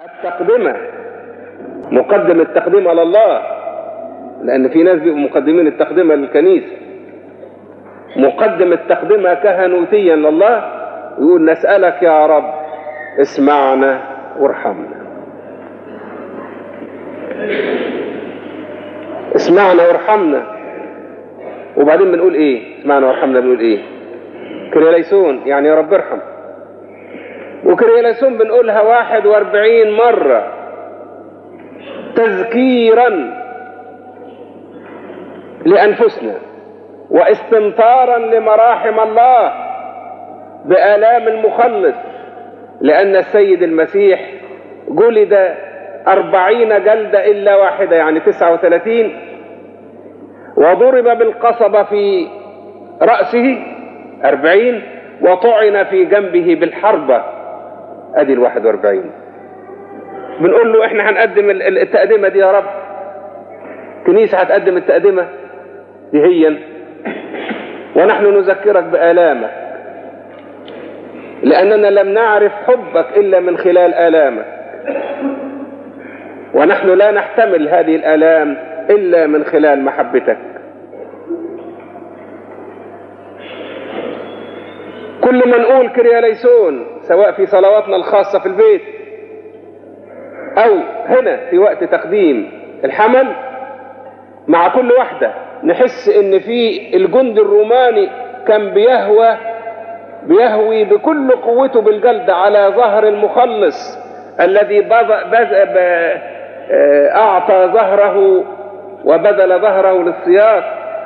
التقدمة مقدم التقديم على الله لأن في ناس بيبقوا مقدمين التقدمة للكنيسة مقدم التقدمة كهنوتيا لله يقول نسألك يا رب اسمعنا وارحمنا اسمعنا وارحمنا وبعدين بنقول ايه اسمعنا وارحمنا بنقول ايه كريليسون يعني يا رب ارحم وكريليسون بنقولها واحد واربعين مرة تذكيرا لأنفسنا واستمطارا لمراحم الله بآلام المخلص لأن السيد المسيح جلد أربعين جلدة إلا واحدة يعني تسعة وثلاثين وضرب بالقصبة في رأسه أربعين وطعن في جنبه بالحربة أدي الواحد وأربعين بنقول له احنا هنقدم التقدمة دي يا رب كنيسة هتقدم التقدمة دي هي ونحن نذكرك بآلامك لأننا لم نعرف حبك إلا من خلال آلامك ونحن لا نحتمل هذه الآلام إلا من خلال محبتك كل ما نقول كرياليسون سواء في صلواتنا الخاصة في البيت أو هنا في وقت تقديم الحمل مع كل واحدة نحس ان في الجند الروماني كان بيهوى بيهوي بكل قوته بالجلد على ظهر المخلص الذي بز بز اعطى ظهره وبذل ظهره للسياق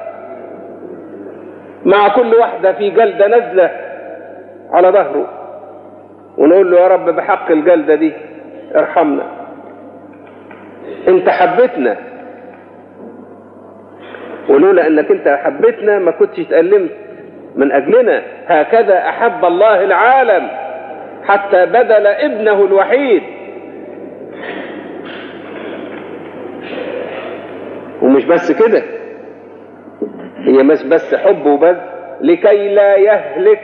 مع كل واحدة في جلدة نزلة على ظهره ونقول له يا رب بحق الجلدة دي ارحمنا انت حبتنا ولولا انك انت حبيتنا ما كنتش اتألمت من اجلنا هكذا احب الله العالم حتى بذل ابنه الوحيد ومش بس كده هي مش بس حب وبس لكي لا يهلك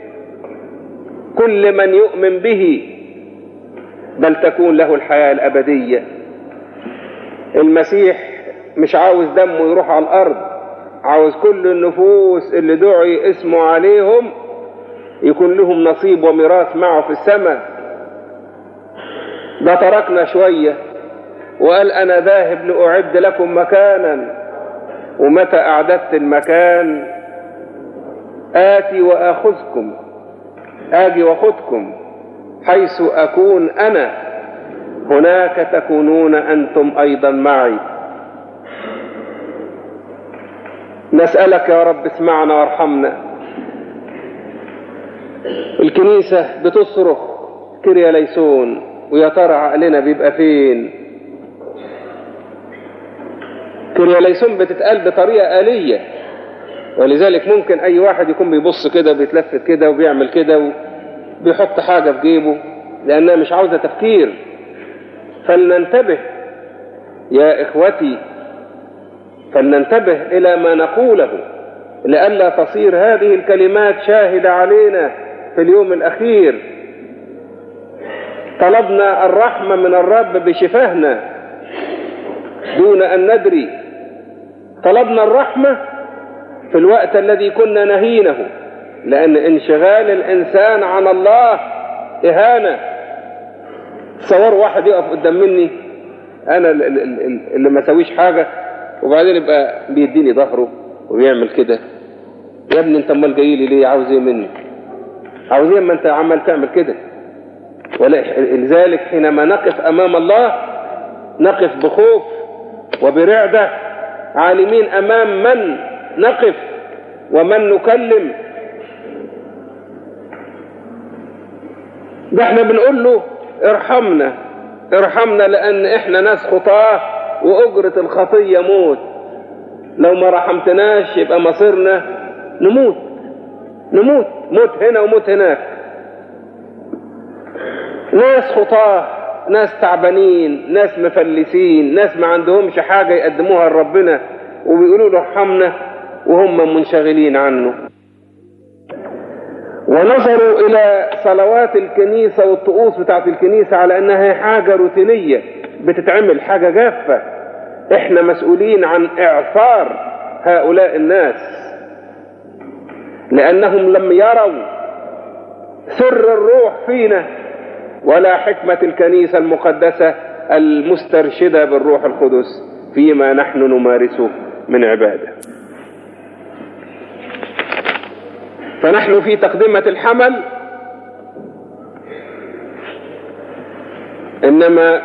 كل من يؤمن به بل تكون له الحياة الأبدية المسيح مش عاوز دمه يروح على الارض عاوز كل النفوس اللي دعي اسمه عليهم يكون لهم نصيب وميراث معه في السماء ده تركنا شوية وقال انا ذاهب لاعد لكم مكانا ومتى اعددت المكان اتي واخذكم اجي واخذكم حيث اكون انا هناك تكونون انتم ايضا معي نسألك يا رب اسمعنا وارحمنا الكنيسة بتصرخ كريا ليسون ويا ترى عقلنا بيبقى فين كريا ليسون بتتقال بطريقة آلية ولذلك ممكن أي واحد يكون بيبص كده بيتلفت كده وبيعمل كده وبيحط حاجة في جيبه لأنها مش عاوزة تفكير فلننتبه يا إخوتي فلننتبه إلى ما نقوله لئلا تصير هذه الكلمات شاهدة علينا في اليوم الأخير طلبنا الرحمة من الرب بشفاهنا دون أن ندري طلبنا الرحمة في الوقت الذي كنا نهينه لأن انشغال الإنسان عن الله إهانة تصور واحد يقف قدام مني أنا اللي ما سويش حاجة وبعدين يبقى بيديني ظهره وبيعمل كده يا ابني انت امال جاي لي ليه عاوز ايه مني عاوز ايه اما انت عمال تعمل كده ولذلك حينما نقف امام الله نقف بخوف وبرعدة عالمين امام من نقف ومن نكلم ده احنا بنقول له ارحمنا ارحمنا لان احنا ناس خطاه وأجرة الخطية موت لو ما رحمتناش يبقى مصيرنا نموت نموت موت هنا وموت هناك ناس خطاه ناس تعبانين ناس مفلسين ناس ما عندهمش حاجة يقدموها لربنا وبيقولوا له ارحمنا وهم منشغلين عنه ونظروا الى صلوات الكنيسة والطقوس بتاعت الكنيسة على انها حاجة روتينية بتتعمل حاجة جافة احنا مسؤولين عن اعصار هؤلاء الناس لانهم لم يروا سر الروح فينا ولا حكمة الكنيسة المقدسة المسترشدة بالروح القدس فيما نحن نمارسه من عبادة فنحن في تقدمة الحمل إنما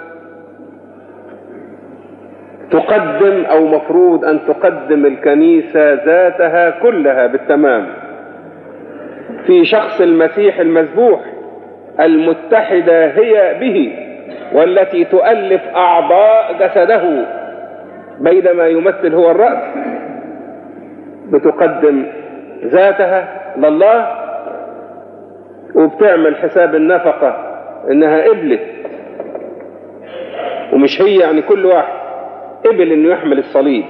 تقدم أو مفروض أن تقدم الكنيسة ذاتها كلها بالتمام في شخص المسيح المذبوح المتحدة هي به والتي تؤلف أعضاء جسده بينما يمثل هو الرأس بتقدم ذاتها لله وبتعمل حساب النفقة انها قبلت ومش هي يعني كل واحد قبل انه يحمل الصليب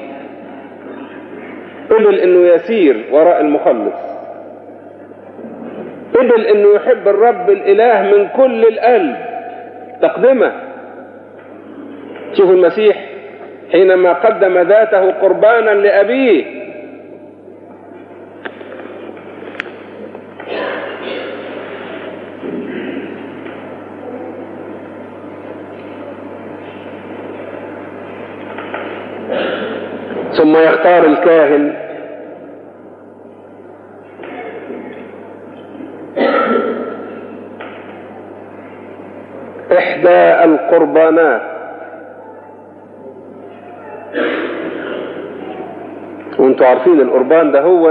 قبل انه يسير وراء المخلص قبل انه يحب الرب الاله من كل القلب تقدمه شوف المسيح حينما قدم ذاته قربانا لابيه ثم يختار الكاهن إحدى القربانات وانتوا عارفين القربان ده هو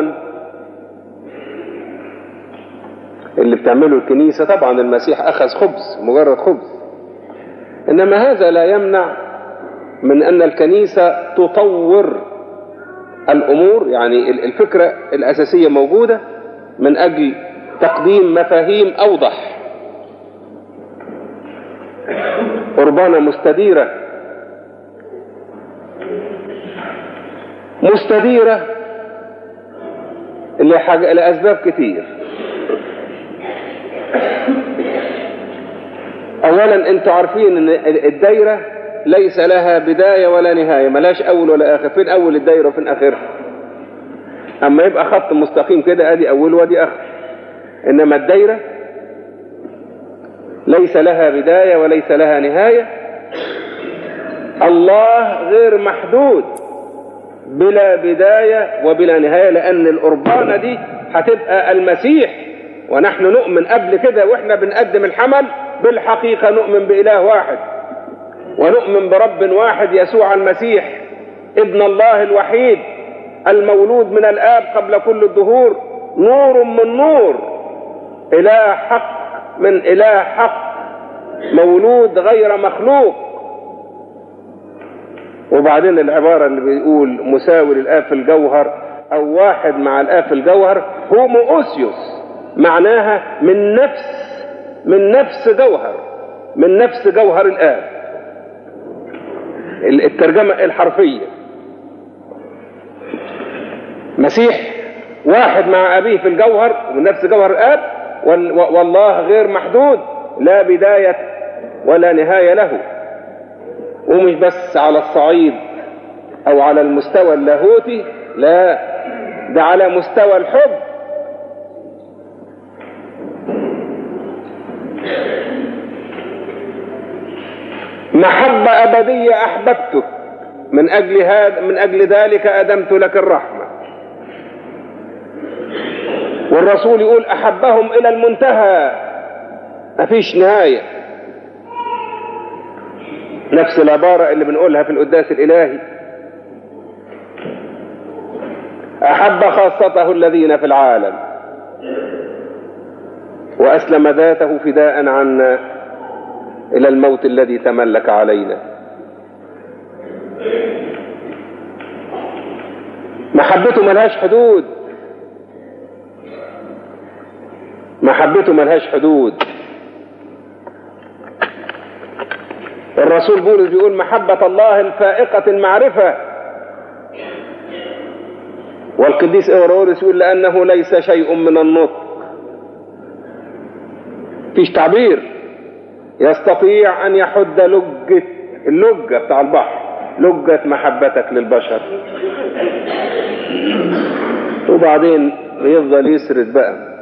اللي بتعمله الكنيسة طبعا المسيح أخذ خبز مجرد خبز إنما هذا لا يمنع من أن الكنيسة تطور الأمور يعني الفكرة الأساسية موجودة من أجل تقديم مفاهيم أوضح قربانة مستديرة مستديرة لأسباب كتير أولا أنتوا عارفين أن الدايرة ليس لها بداية ولا نهاية ملاش أول ولا آخر فين أول الدايرة وفين آخرها أما يبقى خط مستقيم كده أدي أول وأدي آخر إنما الدايرة ليس لها بداية وليس لها نهاية الله غير محدود بلا بداية وبلا نهاية لأن القربانة دي هتبقى المسيح ونحن نؤمن قبل كده وإحنا بنقدم الحمل بالحقيقة نؤمن بإله واحد ونؤمن برب واحد يسوع المسيح ابن الله الوحيد المولود من الآب قبل كل الدهور نور من نور إله حق من إله حق مولود غير مخلوق وبعدين العبارة اللي بيقول مساوي للآب في الجوهر أو واحد مع الآب في الجوهر هومو أوسيوس معناها من نفس من نفس جوهر من نفس جوهر الآب الترجمة الحرفية مسيح واحد مع أبيه في الجوهر ومن نفس جوهر الآب والله غير محدود لا بداية ولا نهاية له ومش بس على الصعيد أو على المستوى اللاهوتي لا ده على مستوى الحب محبة أبدية أحببته من أجل هذا من أجل ذلك أدمت لك الرحمة والرسول يقول أحبهم إلى المنتهى مفيش نهاية نفس العبارة اللي بنقولها في القداس الإلهي أحب خاصته الذين في العالم وأسلم ذاته فداء عنا إلى الموت الذي تملك علينا محبته ملهاش حدود محبته ملهاش حدود الرسول بولس بيقول محبة الله الفائقة المعرفة والقديس اوروريس يقول لأنه ليس شيء من النطق فيش تعبير يستطيع أن يحد لجة اللجة بتاع البحر لجة محبتك للبشر وبعدين يفضل يسرد بقى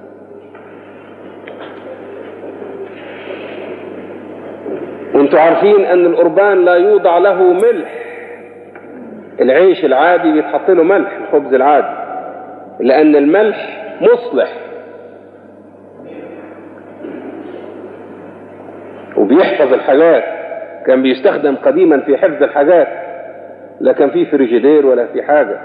وانتوا عارفين ان القربان لا يوضع له ملح العيش العادي بيتحط له ملح الخبز العادي لان الملح مصلح وبيحفظ الحاجات كان بيستخدم قديما في حفظ الحاجات لا كان في فريجيدير ولا في حاجة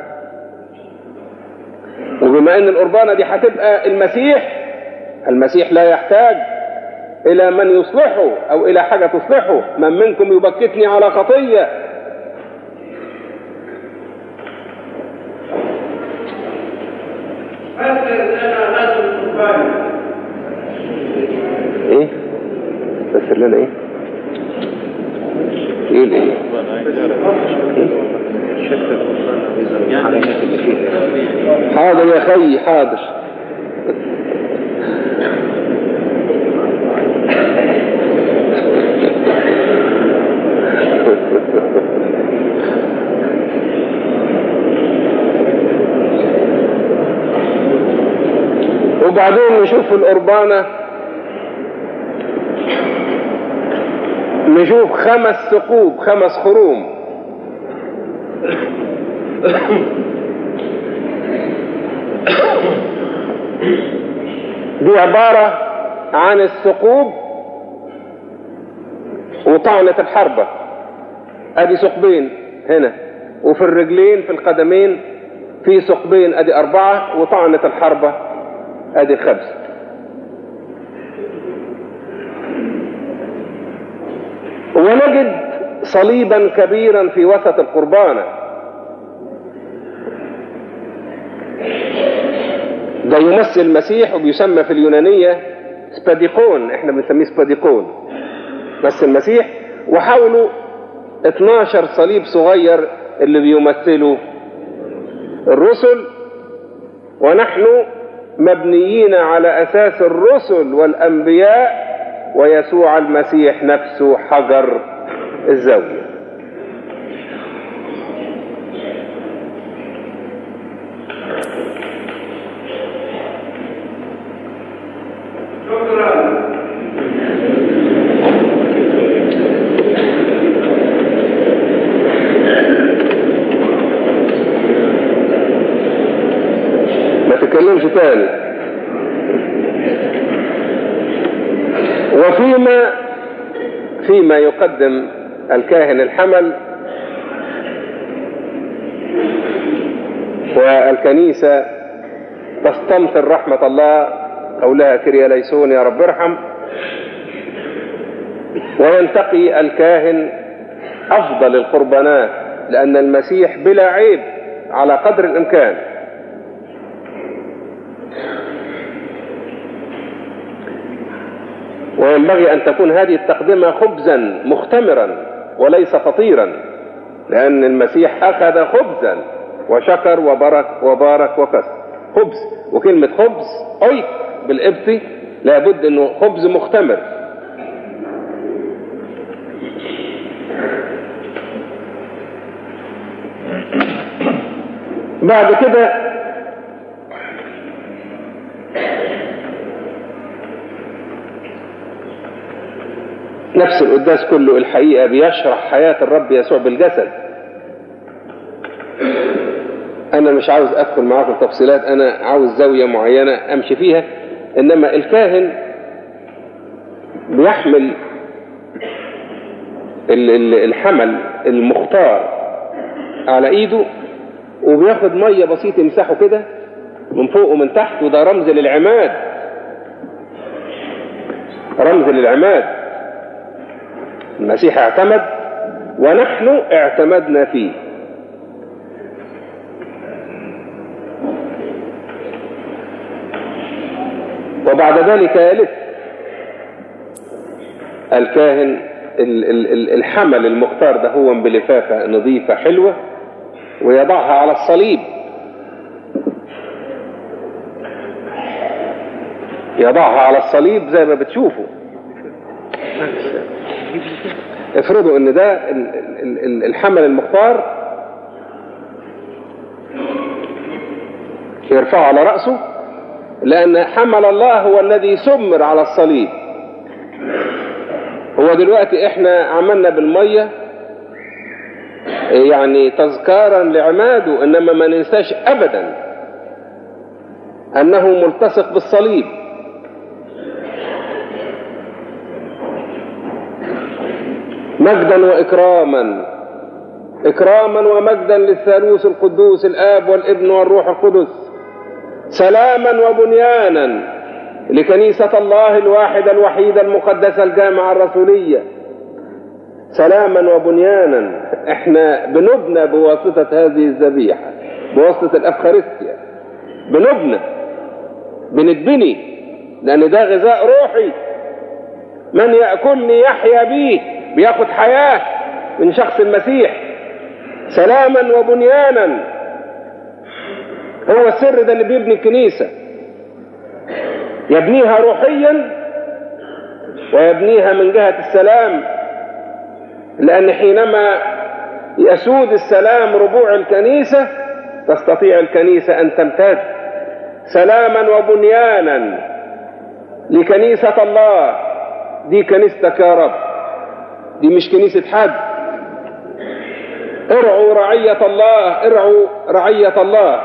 وبما ان القربانة دي هتبقى المسيح المسيح لا يحتاج الى من يصلحه او الى حاجة تصلحه من منكم يبكتني على خطية ايه فسر لنا ايه يقول ايه حاضر يا خي حاضر وبعدين نشوف القربانة نشوف خمس ثقوب خمس خروم دي عبارة عن الثقوب وطعنة الحربة ادي ثقبين هنا وفي الرجلين في القدمين في ثقبين ادي اربعة وطعنة الحربة ادي خمسة ونجد صليبا كبيرا في وسط القربانة ده يمثل المسيح وبيسمى في اليونانية سباديقون احنا بنسميه سباديقون بس المسيح وحاولوا 12 صليب صغير اللي بيمثلوا الرسل ونحن مبنيين على اساس الرسل والانبياء ويسوع المسيح نفسه حجر الزاويه ما تتكلمش تاني وفيما فيما يقدم الكاهن الحمل والكنيسة تستمطر رحمة الله قولها كريا ليسون يا رب ارحم وينتقي الكاهن أفضل القربانات لأن المسيح بلا عيب على قدر الإمكان وينبغي أن تكون هذه التقدمة خبزا مختمرا وليس فطيرا لأن المسيح أخذ خبزا وشكر وبرك وبارك وكسر خبز وكلمة خبز أي بالإبتي لابد أنه خبز مختمر بعد كده نفس القداس كله الحقيقة بيشرح حياة الرب يسوع بالجسد أنا مش عاوز أدخل معاكم تفصيلات أنا عاوز زاوية معينة أمشي فيها إنما الكاهن بيحمل ال- ال- الحمل المختار على إيده وبياخد مية بسيط يمسحه كده من فوق ومن تحت وده رمز للعماد رمز للعماد المسيح اعتمد ونحن اعتمدنا فيه وبعد ذلك يلف الكاهن ال- ال- ال- الحمل المختار ده هو بلفافة نظيفة حلوة ويضعها على الصليب يضعها على الصليب زي ما بتشوفوا افرضوا ان ده ال- ال- ال- الحمل المختار يرفعه على رأسه لأن حمل الله هو الذي سمر على الصليب هو دلوقتي احنا عملنا بالمية يعني تذكارا لعماده انما ما ننساش ابدا انه ملتصق بالصليب مجدا واكراما اكراما ومجدا للثالوث القدوس الاب والابن والروح القدس سلاما وبنيانا لكنيسة الله الواحدة الوحيدة المقدسة الجامعة الرسولية سلاما وبنيانا احنا بنبنى بواسطة هذه الذبيحة بواسطة الأفخارستيا بنبنى بنتبني لأن ده غذاء روحي من يأكلني يحيا بيه بياخد حياة من شخص المسيح سلاما وبنيانا هو السر ده اللي بيبني الكنيسة يبنيها روحيا ويبنيها من جهة السلام لأن حينما يسود السلام ربوع الكنيسة تستطيع الكنيسة أن تمتد سلاما وبنيانا لكنيسة الله دي كنيستك يا رب دي مش كنيسة حد ارعوا رعية الله ارعوا رعية الله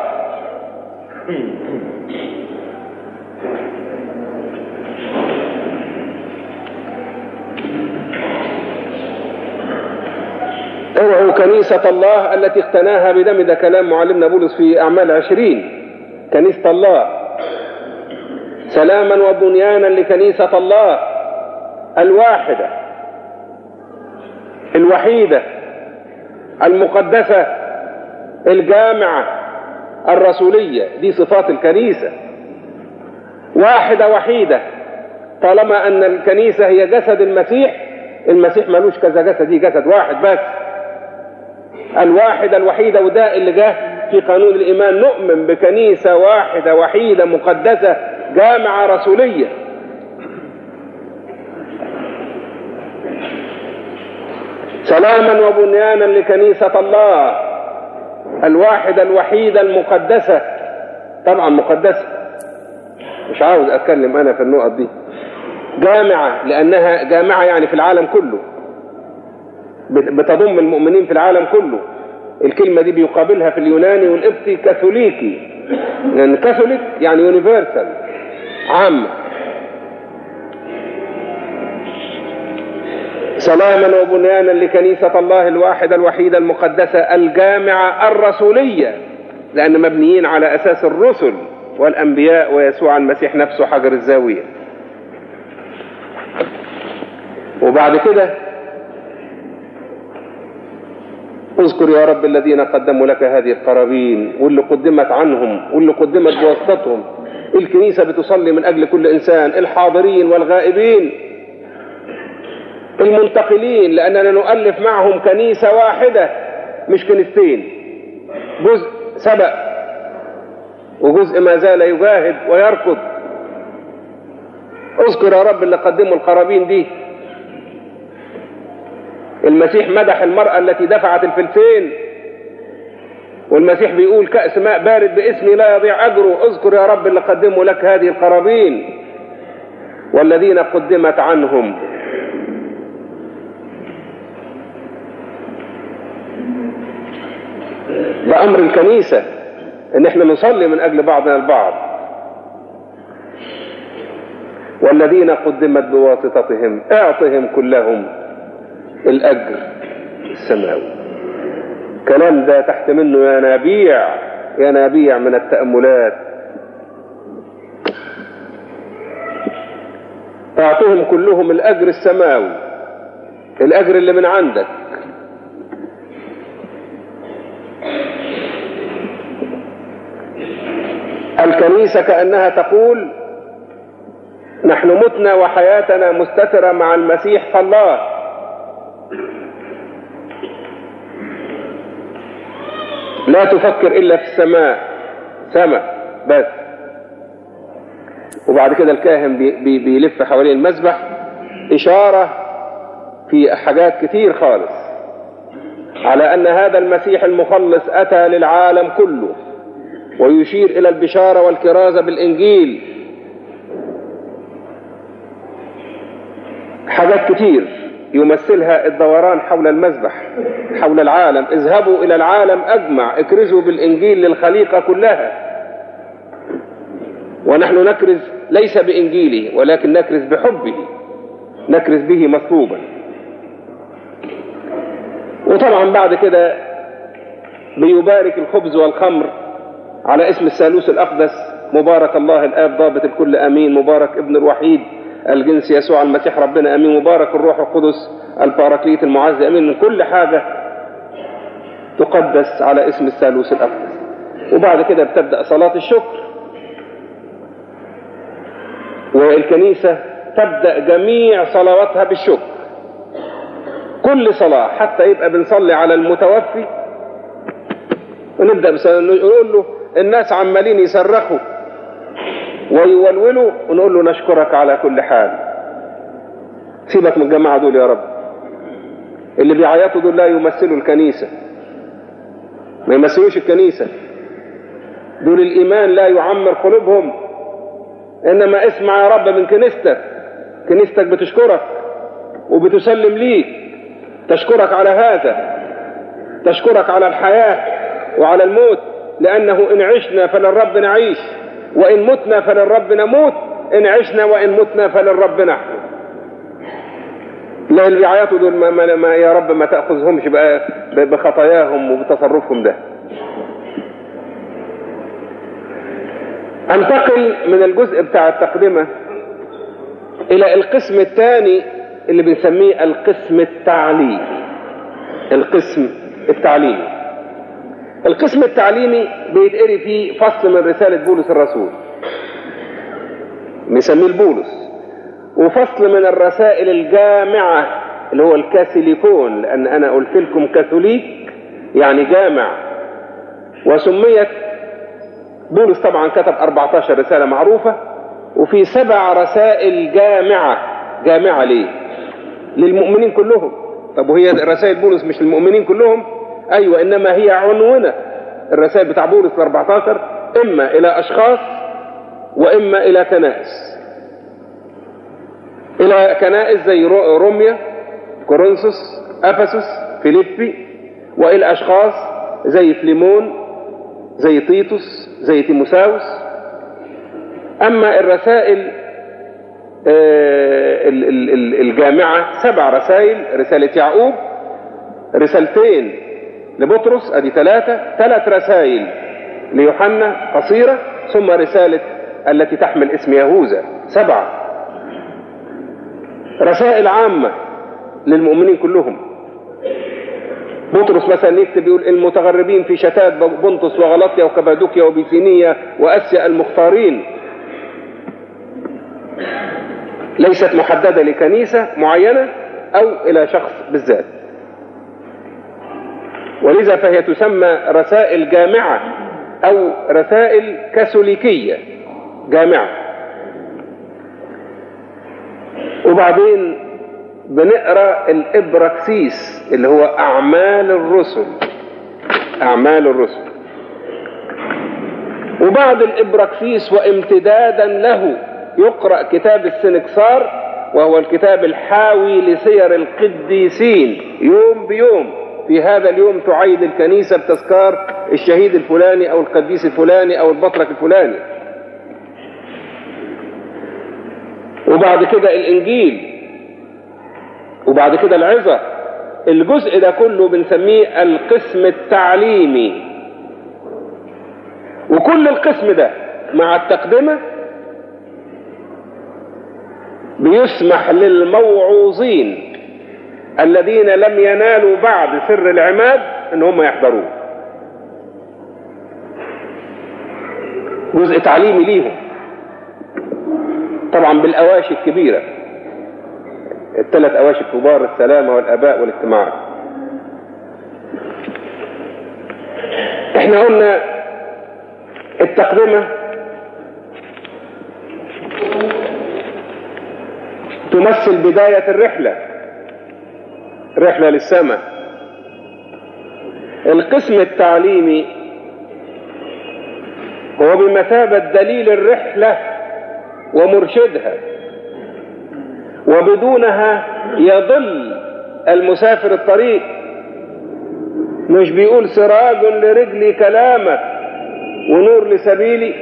ارعوا كنيسة الله التي اقتناها بدم ده كلام معلمنا بولس في أعمال عشرين كنيسة الله سلاما وبنيانا لكنيسة الله الواحدة الوحيدة المقدسة الجامعة الرسولية دي صفات الكنيسة واحدة وحيدة طالما أن الكنيسة هي جسد المسيح المسيح ملوش كذا جسد دي جسد واحد بس الواحدة الوحيدة وده اللي جه في قانون الإيمان نؤمن بكنيسة واحدة وحيدة مقدسة جامعة رسولية سلاما وبنيانا لكنيسة الله الواحدة الوحيدة المقدسة طبعا مقدسة مش عاوز أتكلم أنا في النقط دي جامعة لأنها جامعة يعني في العالم كله بتضم المؤمنين في العالم كله الكلمة دي بيقابلها في اليوناني والقبطي كاثوليكي لأن يعني كاثوليك يعني يونيفرسال عامة سلاما وبنيانا لكنيسة الله الواحدة الوحيدة المقدسة الجامعة الرسولية لأن مبنيين على أساس الرسل والأنبياء ويسوع المسيح نفسه حجر الزاوية وبعد كده اذكر يا رب الذين قدموا لك هذه القرابين واللي قدمت عنهم واللي قدمت بواسطتهم الكنيسة بتصلي من أجل كل إنسان الحاضرين والغائبين المنتقلين لأننا نؤلف معهم كنيسة واحدة مش كنيستين جزء سبق وجزء ما زال يجاهد ويركض اذكر يا رب اللي قدموا القرابين دي المسيح مدح المرأة التي دفعت الفلسين والمسيح بيقول كأس ماء بارد باسمي لا يضيع أجره اذكر يا رب اللي قدموا لك هذه القرابين والذين قدمت عنهم ده أمر الكنيسة إن احنا نصلي من أجل بعضنا البعض والذين قدمت بواسطتهم اعطهم كلهم الأجر السماوي كلام ده تحت منه ينابيع ينابيع من التأملات اعطهم كلهم الأجر السماوي الأجر اللي من عندك الكنيسة كأنها تقول نحن متنا وحياتنا مستترة مع المسيح فالله لا تفكر إلا في السماء سماء بس وبعد كده الكاهن بي بي بيلف حوالين المذبح إشارة في حاجات كتير خالص على أن هذا المسيح المخلص أتى للعالم كله ويشير إلى البشارة والكرازة بالإنجيل حاجات كتير يمثلها الدوران حول المذبح حول العالم اذهبوا إلى العالم أجمع اكرزوا بالإنجيل للخليقة كلها ونحن نكرز ليس بإنجيله ولكن نكرز بحبه نكرز به مطلوبا وطبعا بعد كده بيبارك الخبز والخمر على اسم الثالوث الأقدس مبارك الله الآب ضابط الكل أمين مبارك ابن الوحيد الجنس يسوع المسيح ربنا أمين مبارك الروح القدس الباراكليت المعز أمين من كل حاجة تقدس على اسم الثالوث الأقدس وبعد كده بتبدأ صلاة الشكر والكنيسة تبدأ جميع صلواتها بالشكر كل صلاة حتى يبقى بنصلي على المتوفي ونبدأ نقول له الناس عمالين يصرخوا ويولولوا ونقول له نشكرك على كل حال سيبك من الجماعة دول يا رب اللي بيعيطوا دول لا يمثلوا الكنيسة ما يمثلوش الكنيسة دول الإيمان لا يعمر قلوبهم إنما اسمع يا رب من كنيستك كنيستك بتشكرك وبتسلم ليك تشكرك على هذا تشكرك على الحياة وعلى الموت لأنه إن عشنا فللرب نعيش وإن متنا فللرب نموت إن عشنا وإن متنا فللرب نحن لا اللي بيعيطوا دول ما, ما, ما يا رب ما تأخذهمش بقى بخطاياهم وبتصرفهم ده انتقل من الجزء بتاع التقدمة إلى القسم الثاني اللي بنسميه القسم التعليمي القسم التعليمي القسم التعليمي بيتقري فيه فصل من رسالة بولس الرسول بنسميه البولس وفصل من الرسائل الجامعة اللي هو الكاثوليكون لأن أنا قلت لكم كاثوليك يعني جامع وسميت بولس طبعا كتب 14 رسالة معروفة وفي سبع رسائل جامعة جامعة ليه للمؤمنين كلهم طب وهي رسائل بولس مش للمؤمنين كلهم ايوه انما هي عنونة الرسائل بتاع بولس ال 14 اما الى اشخاص واما الى كنائس الى كنائس زي روميا كورنثوس افسس فيليبي والى اشخاص زي فليمون زي تيتوس زي تيموساوس اما الرسائل الجامعة سبع رسائل رسالة يعقوب رسالتين لبطرس ادي ثلاثة ثلاث رسائل ليوحنا قصيرة ثم رسالة التي تحمل اسم يهوذا سبعة رسائل عامة للمؤمنين كلهم بطرس مثلا يكتب يقول المتغربين في شتات بنطس وغلطيا وكبادوكيا وبيسينية واسيا المختارين ليست محددة لكنيسة معينة او الى شخص بالذات ولذا فهي تسمى رسائل جامعة او رسائل كاثوليكية جامعة وبعدين بنقرا الابراكسيس اللي هو اعمال الرسل اعمال الرسل وبعد الابراكسيس وامتدادا له يقرا كتاب السنكسار وهو الكتاب الحاوي لسير القديسين يوم بيوم في هذا اليوم تعيد الكنيسة بتذكار الشهيد الفلاني او القديس الفلاني او البطرك الفلاني وبعد كده الانجيل وبعد كده العظة الجزء ده كله بنسميه القسم التعليمي وكل القسم ده مع التقدمة بيسمح للموعوظين الذين لم ينالوا بعد سر العماد ان هم يحضروه جزء تعليمي ليهم طبعا بالاواشي الكبيره الثلاث اواشي الكبار السلامه والاباء والاجتماعات احنا قلنا التقدمه تمثل بداية الرحلة رحلة للسماء القسم التعليمي هو بمثابة دليل الرحلة ومرشدها وبدونها يضل المسافر الطريق مش بيقول سراج لرجلي كلامك ونور لسبيلي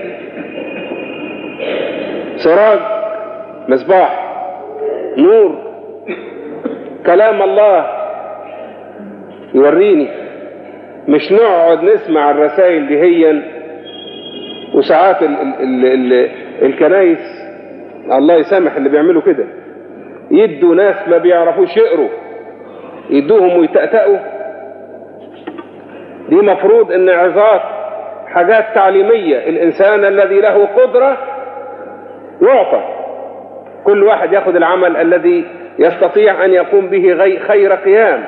سراج مصباح نور كلام الله يوريني مش نقعد نسمع الرسائل دي هي وساعات ال ال ال ال الكنايس الله يسامح اللي بيعملوا كده يدوا ناس ما بيعرفوش يقروا يدوهم ويتأتأوا دي مفروض ان عظات حاجات تعليمية الانسان الذي له قدرة يعطى كل واحد ياخذ العمل الذي يستطيع ان يقوم به خير قيام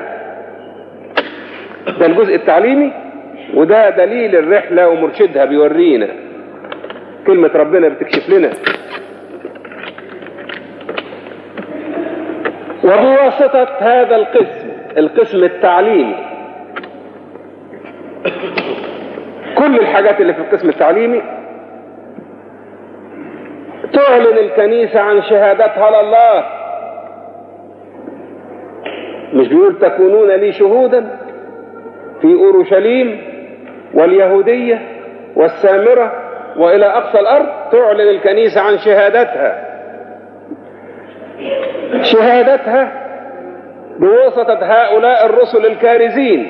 ده الجزء التعليمي وده دليل الرحلة ومرشدها بيورينا كلمة ربنا بتكشف لنا وبواسطة هذا القسم القسم التعليمي كل الحاجات اللي في القسم التعليمي تعلن الكنيسة عن شهادتها لله مش بيقول تكونون لي شهودا في أورشليم واليهودية والسامرة وإلى أقصى الأرض تعلن الكنيسة عن شهادتها شهادتها بواسطة هؤلاء الرسل الكارزين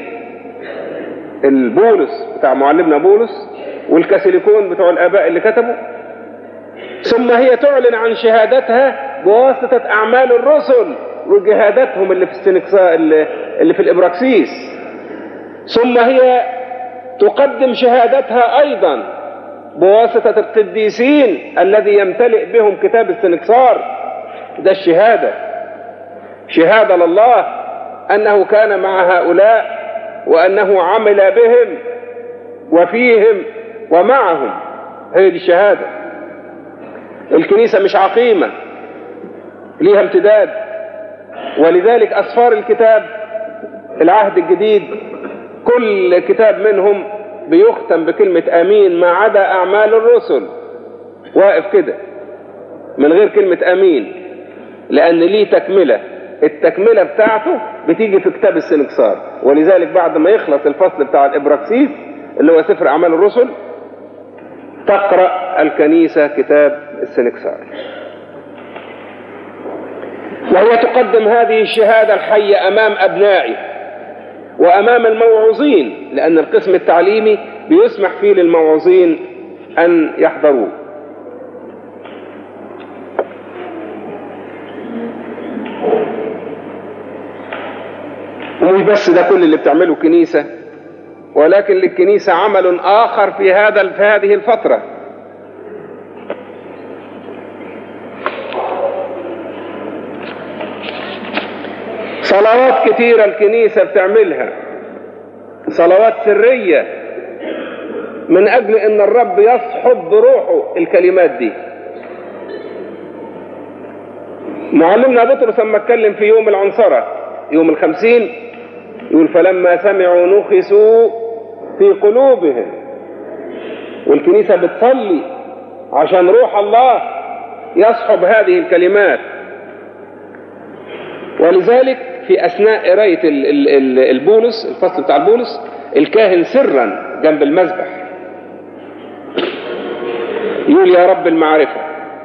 البولس بتاع معلمنا بولس والكاثوليكون بتوع الآباء اللي كتبوا ثم هي تعلن عن شهادتها بواسطة أعمال الرسل وجهاداتهم اللي في السنكساء اللي في الإبراكسيس ثم هي تقدم شهادتها أيضا بواسطة القديسين الذي يمتلئ بهم كتاب السنكسار ده الشهادة شهادة لله أنه كان مع هؤلاء وأنه عمل بهم وفيهم ومعهم هي دي الشهادة الكنيسة مش عقيمة ليها امتداد ولذلك أسفار الكتاب العهد الجديد كل كتاب منهم بيختم بكلمة أمين ما عدا أعمال الرسل واقف كده من غير كلمة أمين لأن ليه تكملة التكملة بتاعته بتيجي في كتاب السنكسار ولذلك بعد ما يخلص الفصل بتاع الإبراكسيس اللي هو سفر أعمال الرسل تقرأ الكنيسة كتاب السنكسار وهي تقدم هذه الشهادة الحية أمام أبنائه وأمام الموعوظين لأن القسم التعليمي بيسمح فيه للموعوظين أن يحضروه ومش بس ده كل اللي بتعمله كنيسة ولكن للكنيسة عمل آخر في هذا في هذه الفترة صلوات كتيرة الكنيسة بتعملها صلوات سرية من أجل أن الرب يصحب بروحه الكلمات دي معلمنا بطرس لما اتكلم في يوم العنصرة يوم الخمسين يقول فلما سمعوا نخسوا في قلوبهم والكنيسة بتصلي عشان روح الله يصحب هذه الكلمات ولذلك في أثناء قراية البولس الفصل بتاع البولس الكاهن سرا جنب المذبح يقول يا رب المعرفة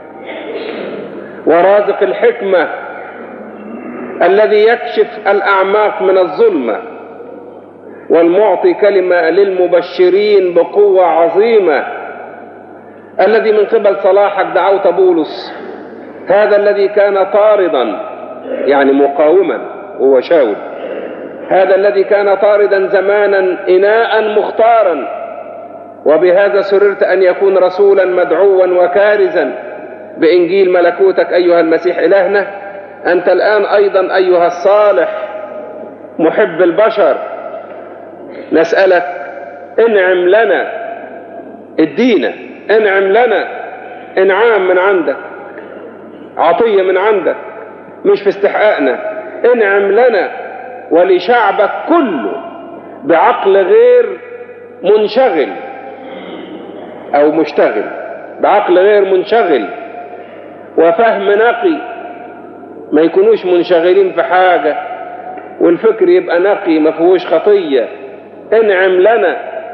ورازق الحكمة الذي يكشف الأعماق من الظلمة والمعطي كلمة للمبشرين بقوة عظيمة الذي من قبل صلاحك دعوت بولس هذا الذي كان طاردا يعني مقاوما هو شاول هذا الذي كان طاردا زمانا إناء مختارا وبهذا سررت أن يكون رسولا مدعوا وكارزا بإنجيل ملكوتك أيها المسيح إلهنا أنت الآن أيضا أيها الصالح محب البشر نسألك انعم لنا ادينا انعم لنا انعام من عندك عطية من عندك مش في استحقاقنا انعم لنا ولشعبك كله بعقل غير منشغل او مشتغل بعقل غير منشغل وفهم نقي ما يكونوش منشغلين في حاجة والفكر يبقى نقي ما فيهوش خطية انعم لنا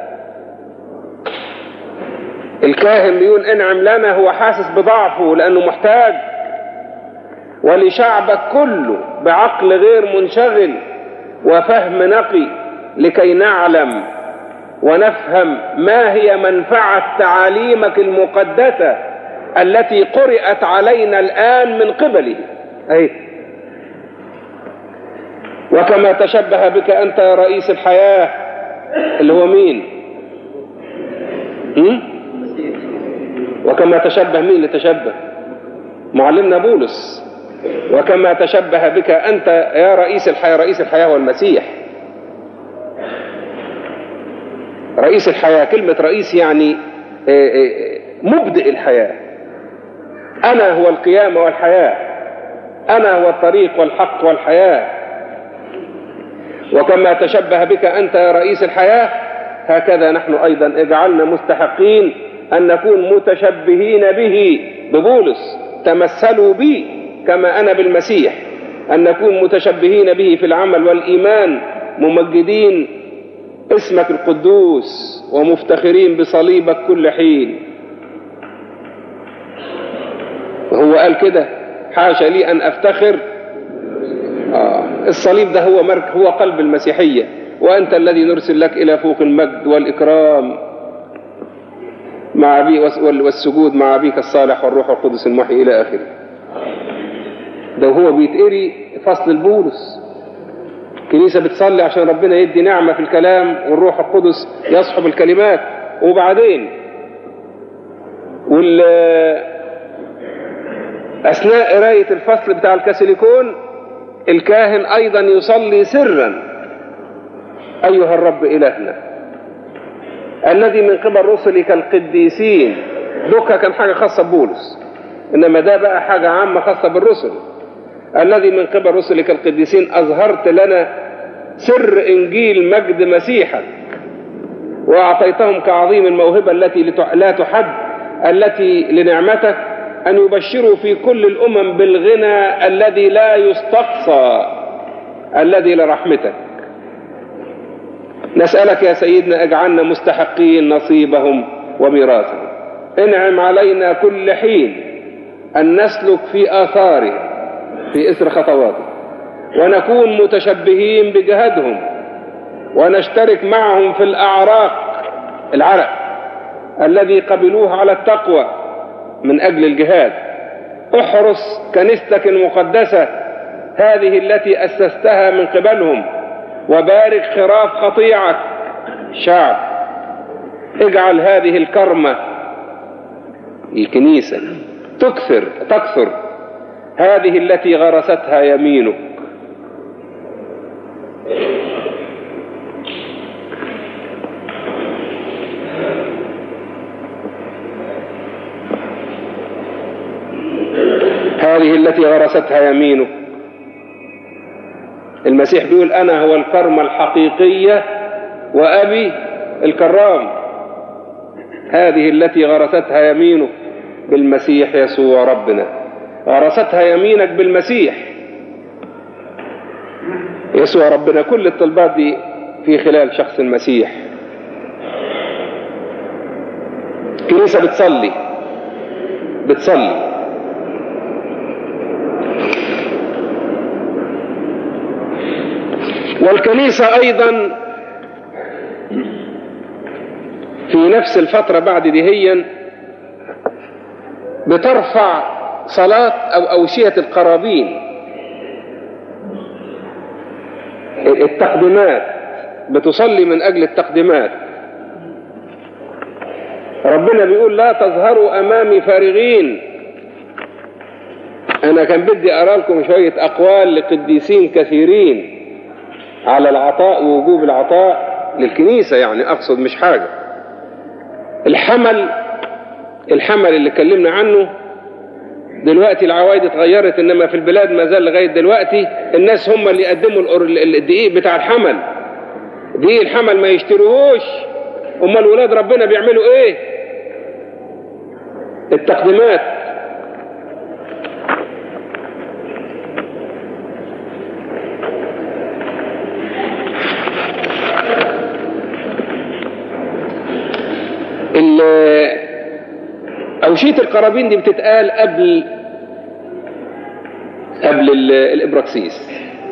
الكاهن بيقول انعم لنا هو حاسس بضعفه لانه محتاج ولشعبك كله بعقل غير منشغل وفهم نقي لكي نعلم ونفهم ما هي منفعة تعاليمك المقدسة التي قرأت علينا الآن من قبله أي وكما تشبه بك أنت يا رئيس الحياة اللي هو مين م? وكما تشبه مين اللي تشبه معلمنا بولس وكما تشبه بك أنت يا رئيس الحياة رئيس الحياة هو المسيح رئيس الحياة كلمة رئيس يعني مبدئ الحياة أنا هو القيامة والحياة أنا هو الطريق والحق والحياة وكما تشبه بك أنت يا رئيس الحياة هكذا نحن أيضا اجعلنا مستحقين أن نكون متشبهين به ببولس تمثلوا بي كما أنا بالمسيح أن نكون متشبهين به في العمل والإيمان ممجدين اسمك القدوس ومفتخرين بصليبك كل حين وهو قال كده حاشا لي أن أفتخر آه الصليب ده هو مرك هو قلب المسيحية وأنت الذي نرسل لك إلى فوق المجد والإكرام مع أبي والسجود مع أبيك الصالح والروح القدس المحي إلى آخره ده وهو بيتقري فصل البولس الكنيسة بتصلي عشان ربنا يدي نعمة في الكلام والروح القدس يصحب الكلمات وبعدين وال أثناء قراية الفصل بتاع الكاثوليكون الكاهن أيضا يصلي سرا أيها الرب إلهنا الذي من قبل رسلك القديسين دوكا كان حاجة خاصة ببولس إنما ده بقى حاجة عامة خاصة بالرسل الذي من قبل رسلك القديسين أظهرت لنا سر إنجيل مجد مسيحك وأعطيتهم كعظيم الموهبة التي لا تحد التي لنعمتك أن يبشروا في كل الأمم بالغنى الذي لا يستقصى الذي لرحمتك نسألك يا سيدنا اجعلنا مستحقين نصيبهم وميراثهم انعم علينا كل حين أن نسلك في آثاره في إثر خطواته ونكون متشبهين بجهدهم ونشترك معهم في الأعراق العرق الذي قبلوه على التقوى من أجل الجهاد احرس كنيستك المقدسة هذه التي أسستها من قبلهم وبارك خراف قطيعك شعب اجعل هذه الكرمة الكنيسة تكثر تكثر هذه التي غرستها يمينك هذه التي غرستها يمينك المسيح بيقول أنا هو الكرمة الحقيقية وأبي الكرام هذه التي غرستها يمينك بالمسيح يسوع ربنا غرستها يمينك بالمسيح يسوع ربنا كل الطلبات دي في خلال شخص المسيح كنيسة بتصلي بتصلي والكنيسة أيضا في نفس الفترة بعد دهيا بترفع صلاة أو أوشية القرابين التقديمات بتصلي من أجل التقديمات ربنا بيقول لا تظهروا أمامي فارغين أنا كان بدي أرى لكم شوية أقوال لقديسين كثيرين على العطاء ووجوب العطاء للكنيسة يعني أقصد مش حاجة الحمل الحمل اللي اتكلمنا عنه دلوقتي العوايد اتغيرت انما في البلاد ما زال لغايه دلوقتي الناس هم اللي يقدموا الأر- الدقيق بتاع الحمل دقيق الحمل ما يشتروهوش امال ولاد ربنا بيعملوا ايه التقديمات ال- أوشية القرابين دي بتتقال قبل قبل ال- الإبراكسيس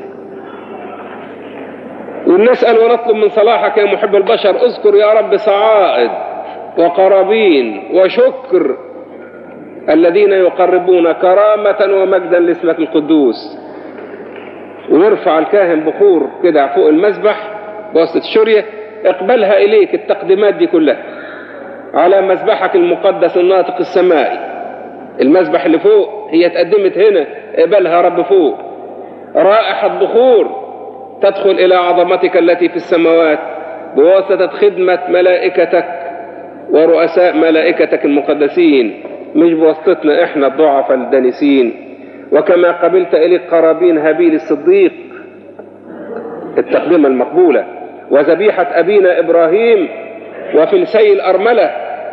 والناس قالوا ونطلب من صلاحك يا محب البشر اذكر يا رب صعائد وقرابين وشكر الذين يقربون كرامة ومجدا لاسمك القدوس ويرفع الكاهن بخور كده فوق المذبح بواسطة الشرية اقبلها إليك التقديمات دي كلها على مذبحك المقدس الناطق السمائي المذبح اللي فوق هي اتقدمت هنا اقبلها يا رب فوق رائحة بخور تدخل إلى عظمتك التي في السماوات بواسطة خدمة ملائكتك ورؤساء ملائكتك المقدسين مش بواسطتنا احنا الضعفاء الدانسين وكما قبلت إليك قرابين هابيل الصديق التقدمة المقبولة وذبيحة أبينا إبراهيم وفلسي الأرملة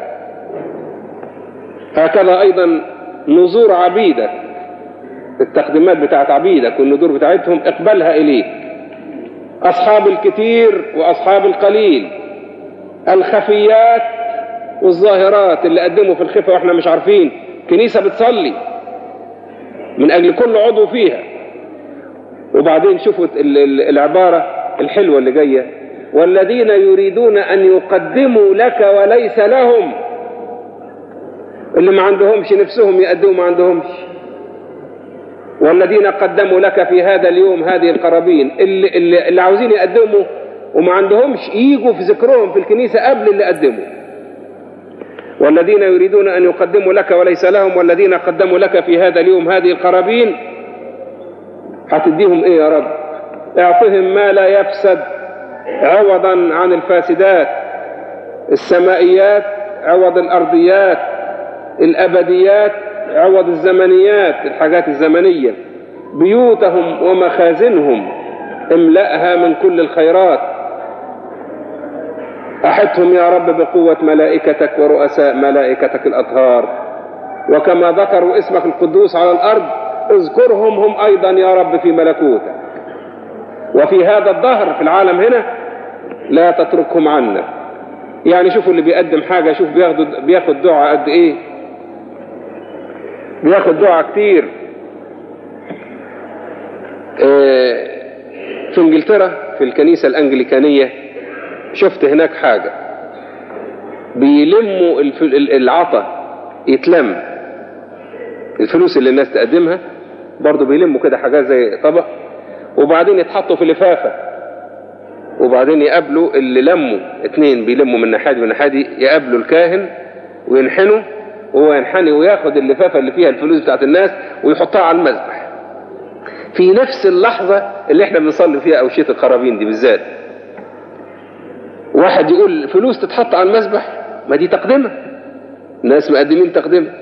هكذا أيضا نذور عبيدك التقديمات بتاعت عبيدك والنذور بتاعتهم اقبلها إليك أصحاب الكثير وأصحاب القليل الخفيات والظاهرات اللي قدموا في الخفة وإحنا مش عارفين كنيسة بتصلي من أجل كل عضو فيها وبعدين شوفوا ال- ال- العبارة الحلوة اللي جاية والذين يريدون أن يقدموا لك وليس لهم اللي ما عندهمش نفسهم يقدموا ما عندهمش والذين قدموا لك في هذا اليوم هذه القرابين اللي, اللي, اللي عاوزين يقدموا وما عندهمش يجوا في ذكرهم في الكنيسة قبل اللي قدموا والذين يريدون أن يقدموا لك وليس لهم والذين قدموا لك في هذا اليوم هذه القرابين هتديهم ايه يا رب اعطهم ما لا يفسد عوضا عن الفاسدات السمائيات عوض الأرضيات الأبديات عوض الزمنيات الحاجات الزمنية بيوتهم ومخازنهم املأها من كل الخيرات أحدهم يا رب بقوة ملائكتك ورؤساء ملائكتك الأطهار وكما ذكروا اسمك القدوس على الأرض اذكرهم هم أيضا يا رب في ملكوتك وفي هذا الظهر في العالم هنا لا تتركهم عنا يعني شوفوا اللي بيقدم حاجة شوف بياخد بياخد دعاء قد ايه بياخد دعاء كتير آه، في انجلترا في الكنيسة الانجليكانية شفت هناك حاجة بيلموا الف- ال- العطا يتلم الفلوس اللي الناس تقدمها برضه بيلموا كده حاجات زي طبق وبعدين يتحطوا في لفافة وبعدين يقابلوا اللي لموا اتنين بيلموا من ناحية من ناحية يقابلوا الكاهن وينحنوا وهو ينحني وياخد اللفافة اللي فيها الفلوس بتاعت الناس ويحطها على المذبح في نفس اللحظة اللي احنا بنصلي فيها أوشية القرابين دي بالذات واحد يقول فلوس تتحط على المذبح ما دي تقدمة الناس مقدمين تقدمة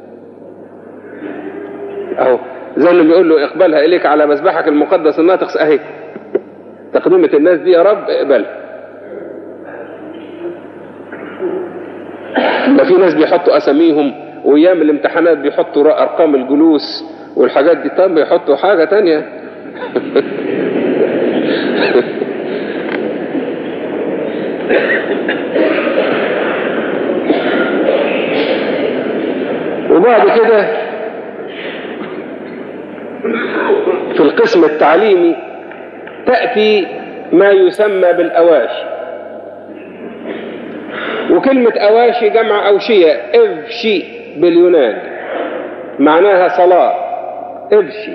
اهو زي اللي بيقول له اقبلها اليك على مذبحك المقدس الناطق اهي تقدمة الناس دي يا رب اقبلها ما في ناس بيحطوا اساميهم وايام الامتحانات بيحطوا رق- ارقام الجلوس والحاجات دي طب بيحطوا حاجة تانية وبعد كده في القسم التعليمي تأتي ما يسمى بالأواشي وكلمة أواشي جمع أوشية إفشي باليونان معناها صلاة إفشي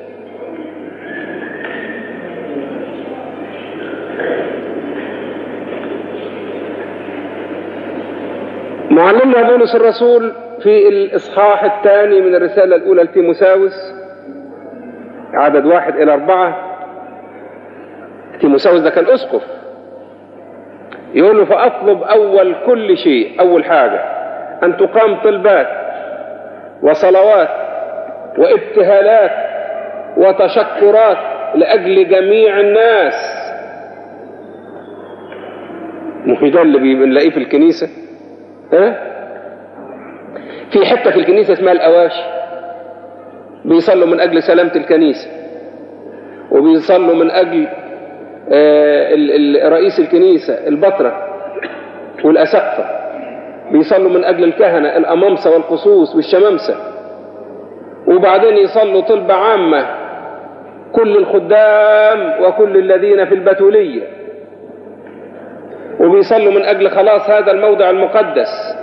معلمنا بولس الرسول في الإصحاح الثاني من الرسالة الأولى لتيموساوس عدد واحد إلى أربعة تيموساوس ده كان أسقف يقول له فأطلب أول كل شيء أول حاجة أن تقام طلبات وصلوات وابتهالات وتشكرات لأجل جميع الناس مش ده اللي بنلاقيه في الكنيسة ها؟ في حتة في الكنيسة اسمها الأواشي بيصلوا من أجل سلامة الكنيسة وبيصلوا من أجل رئيس الكنيسة البطرة والأسقفة بيصلوا من أجل الكهنة الأمامسة والقصوص والشمامسة وبعدين يصلوا طلبة عامة كل الخدام وكل الذين في البتولية وبيصلوا من أجل خلاص هذا الموضع المقدس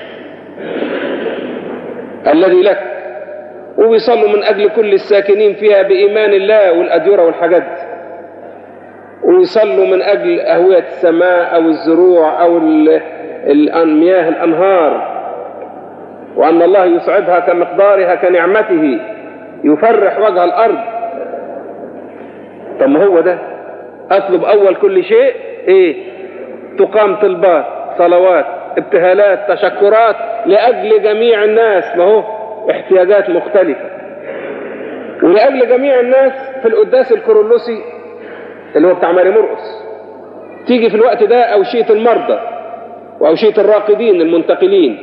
الذي لك وبيصلوا من أجل كل الساكنين فيها بإيمان الله والأديرة والحاجات دي ويصلوا من أجل أهوية السماء أو الزروع أو مياه الأنهار وأن الله يصعدها كمقدارها كنعمته يفرح وجه الأرض طب ما هو ده أطلب أول كل شيء إيه تقام طلبات صلوات ابتهالات تشكرات لأجل جميع الناس ما هو احتياجات مختلفة ولأجل جميع الناس في القداس الكورولوسي اللي هو بتاع ماري مرقس تيجي في الوقت ده أوشية المرضى وأوشية الراقدين المنتقلين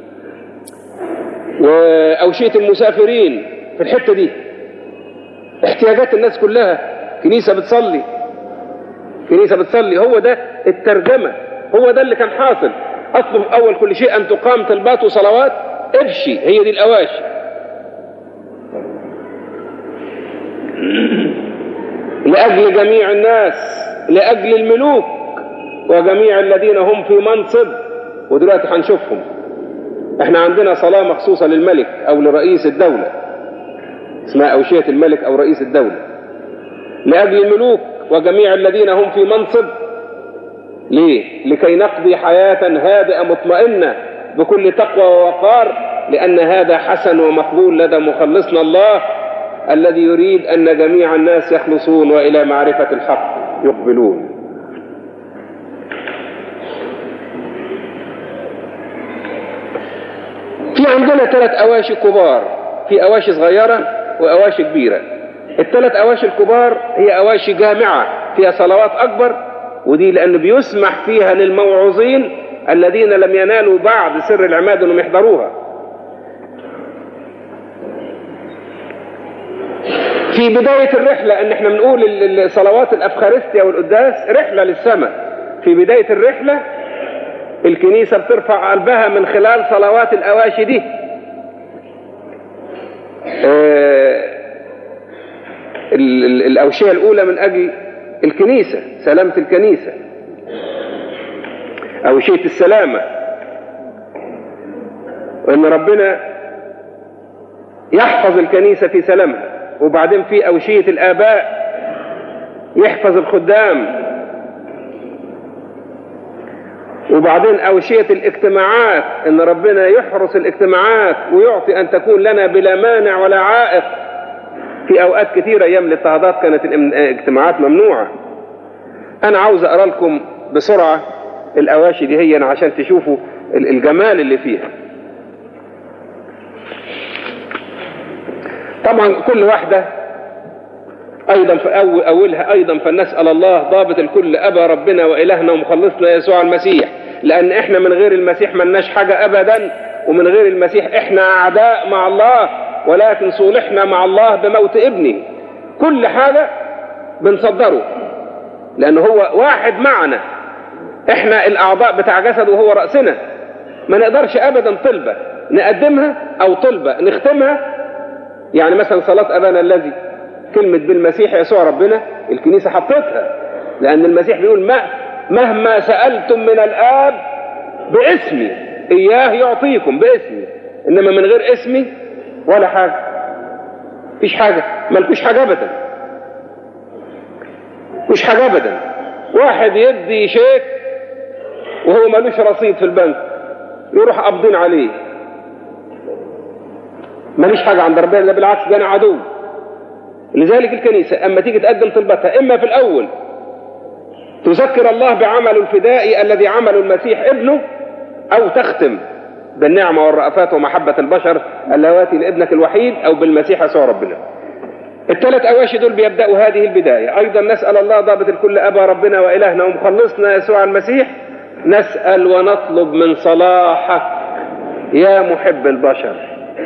وأوشية المسافرين في الحتة دي احتياجات الناس كلها كنيسة بتصلي كنيسة بتصلي هو ده الترجمة هو ده اللي كان حاصل أطلب أول كل شيء أن تقام طلبات وصلوات ابشي هي دي الأواشي لأجل جميع الناس لأجل الملوك وجميع الذين هم في منصب ودلوقتي هنشوفهم احنا عندنا صلاة مخصوصة للملك أو لرئيس الدولة اسمها أوشية الملك أو رئيس الدولة لأجل الملوك وجميع الذين هم في منصب ليه؟ لكي نقضي حياة هادئة مطمئنة بكل تقوى ووقار لأن هذا حسن ومقبول لدى مخلصنا الله الذي يريد أن جميع الناس يخلصون وإلى معرفة الحق يقبلون في عندنا ثلاث أواشي كبار في أواشي صغيرة وأواشي كبيرة الثلاث أواشي الكبار هي أواشي جامعة فيها صلوات أكبر ودي لأن بيسمح فيها للموعوظين الذين لم ينالوا بعد سر العماد أنهم يحضروها في بداية الرحلة ان احنا بنقول صلوات الافخارستيا والقداس رحلة للسماء في بداية الرحلة الكنيسة بترفع قلبها من خلال صلوات الاواشي دي آه الاوشية الاولى من اجل الكنيسة سلامة الكنيسة اوشية السلامة وان ربنا يحفظ الكنيسة في سلامها وبعدين في أوشية الآباء يحفظ الخدام وبعدين أوشية الاجتماعات إن ربنا يحرس الاجتماعات ويعطي أن تكون لنا بلا مانع ولا عائق في أوقات كثيرة أيام الاضطهادات كانت الاجتماعات ممنوعة أنا عاوز أقرأ لكم بسرعة الأواشي دي هي عشان تشوفوا الجمال اللي فيها طبعا كل واحدة أيضا في أول أولها أيضا فلنسأل الله ضابط الكل أبا ربنا وإلهنا ومخلصنا يسوع المسيح لأن إحنا من غير المسيح ملناش حاجة أبدا ومن غير المسيح إحنا أعداء مع الله ولكن صولحنا مع الله بموت ابنه كل حاجة بنصدره لأنه هو واحد معنا إحنا الأعضاء بتاع جسده وهو رأسنا ما نقدرش أبدا طلبة نقدمها أو طلبة نختمها يعني مثلا صلاة أبانا الذي كلمة بالمسيح يسوع ربنا الكنيسة حطتها لأن المسيح بيقول ما مهما سألتم من الآب باسمي إياه يعطيكم باسمي إنما من غير اسمي ولا حاجة فيش حاجة ملكوش حاجة أبدا مش حاجة أبدا واحد يدي شيك وهو ملوش رصيد في البنك يروح قابضين عليه ماليش حاجة عند ربنا ده بالعكس ده أنا عدو لذلك الكنيسة أما تيجي تقدم طلبتها إما في الأول تذكر الله بعمل الفدائي الذي عمله المسيح ابنه أو تختم بالنعمة والرأفات ومحبة البشر اللواتي لابنك الوحيد أو بالمسيح يسوع ربنا الثلاث أواشي دول بيبدأوا هذه البداية أيضا نسأل الله ضابط الكل أبا ربنا وإلهنا ومخلصنا يسوع المسيح نسأل ونطلب من صلاحك يا محب البشر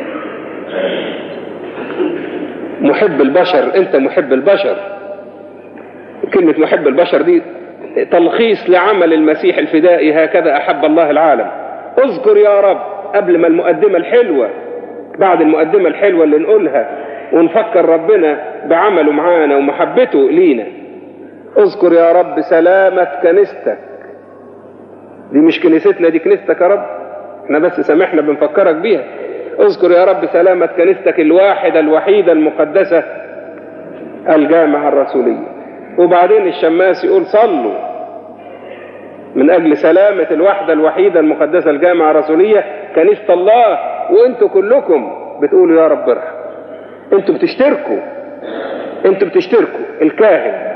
محب البشر أنت محب البشر كلمة محب البشر دي تلخيص لعمل المسيح الفدائي هكذا أحب الله العالم اذكر يا رب قبل ما المقدمة الحلوة بعد المقدمة الحلوة اللي نقولها ونفكر ربنا بعمله معانا ومحبته لينا اذكر يا رب سلامة كنيستك دي مش كنيستنا دي كنيستك يا رب احنا بس سامحنا بنفكرك بيها اذكر يا رب سلامة كنيستك الواحدة الوحيدة المقدسة الجامعة الرسولية وبعدين الشماس يقول صلوا من أجل سلامة الوحدة الوحيدة المقدسة الجامعة الرسولية كنيسة الله وانتوا كلكم بتقولوا يا رب ارحم انتوا بتشتركوا انتوا بتشتركوا الكاهن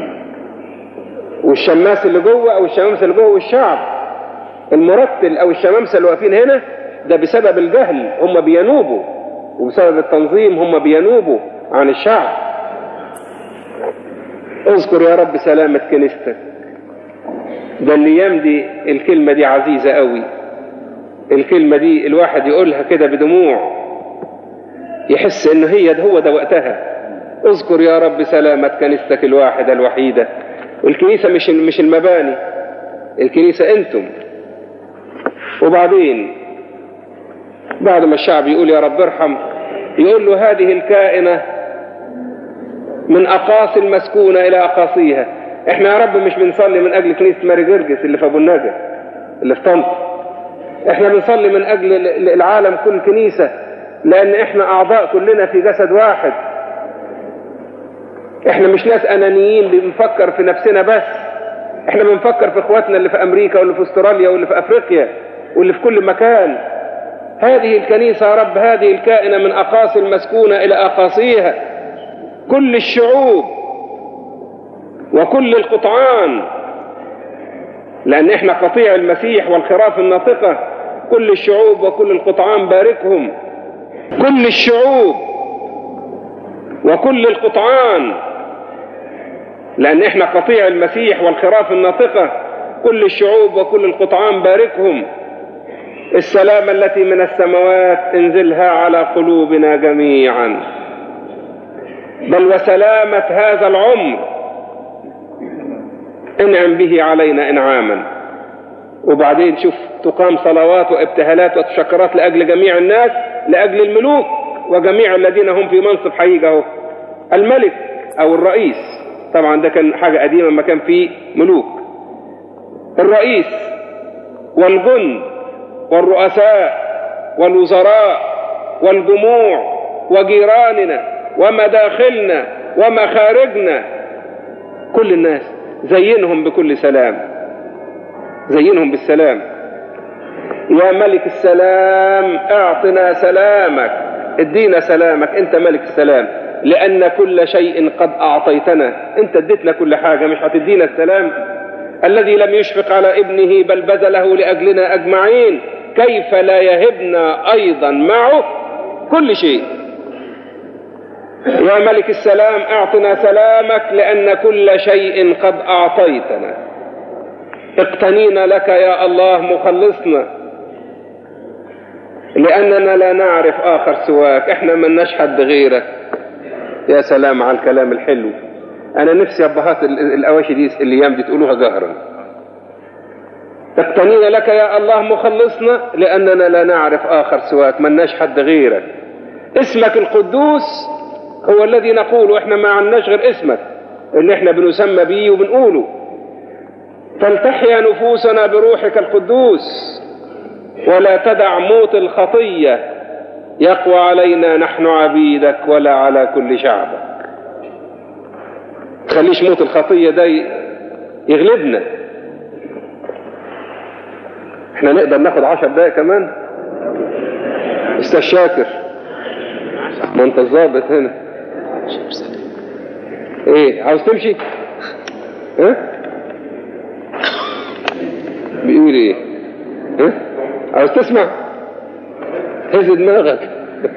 والشماس اللي جوه او الشمامسه اللي جوه والشعب المرتل او الشمامسه اللي واقفين هنا ده بسبب الجهل هم بينوبوا وبسبب التنظيم هم بينوبوا عن الشعب اذكر يا رب سلامة كنيستك ده الايام دي الكلمة دي عزيزة قوي الكلمة دي الواحد يقولها كده بدموع يحس انه هي ده هو ده وقتها اذكر يا رب سلامة كنيستك الواحدة الوحيدة والكنيسة مش مش المباني الكنيسة انتم وبعدين بعد ما الشعب يقول يا رب ارحم يقول له هذه الكائنة من أقاصي المسكونة إلى أقاصيها احنا يا رب مش بنصلي من أجل كنيسة ماري جرجس اللي في أبو النجا اللي في طنطا احنا بنصلي من أجل العالم كل كنيسة لأن احنا أعضاء كلنا في جسد واحد احنا مش ناس أنانيين بنفكر في نفسنا بس احنا بنفكر في اخواتنا اللي في أمريكا واللي في استراليا واللي في أفريقيا واللي في كل مكان هذه الكنيسة يا رب هذه الكائنة من أقاصي المسكونة إلى أقاصيها كل الشعوب وكل القطعان لأن احنا قطيع المسيح والخراف الناطقة كل الشعوب وكل القطعان باركهم كل الشعوب وكل القطعان لأن احنا قطيع المسيح والخراف الناطقة كل الشعوب وكل القطعان باركهم السلام التي من السماوات انزلها على قلوبنا جميعا بل وسلامة هذا العمر انعم به علينا انعاما وبعدين شوف تقام صلوات وابتهالات وتشكرات لاجل جميع الناس لاجل الملوك وجميع الذين هم في منصب حقيقة اهو الملك او الرئيس طبعا ده كان حاجة قديمة ما كان فيه ملوك الرئيس والجند والرؤساء والوزراء والجموع وجيراننا ومداخلنا ومخارجنا كل الناس زينهم بكل سلام زينهم بالسلام يا ملك السلام اعطنا سلامك ادينا سلامك انت ملك السلام لان كل شيء قد اعطيتنا انت اديتنا كل حاجة مش هتدينا السلام الذي لم يشفق على ابنه بل بذله لاجلنا اجمعين كيف لا يهبنا ايضا معه كل شيء يا ملك السلام اعطنا سلامك لان كل شيء قد اعطيتنا اقتنينا لك يا الله مخلصنا لاننا لا نعرف اخر سواك احنا من نشهد غيرك يا سلام على الكلام الحلو انا نفسي ابهات الاواشي دي الايام دي تقولوها جهرا اقتنينا لك يا الله مخلصنا لاننا لا نعرف اخر سواك من نشهد غيرك اسمك القدوس هو الذي نقوله احنا ما عندناش غير اسمك اللي احنا بنسمى بيه وبنقوله فلتحيا نفوسنا بروحك القدوس ولا تدع موت الخطية يقوى علينا نحن عبيدك ولا على كل شعبك تخليش موت الخطية ده يغلبنا احنا نقدر ناخد عشر دقايق كمان استاذ شاكر ما انت الظابط هنا ايه عاوز تمشي ها بيقول ايه ها عاوز تسمع هز دماغك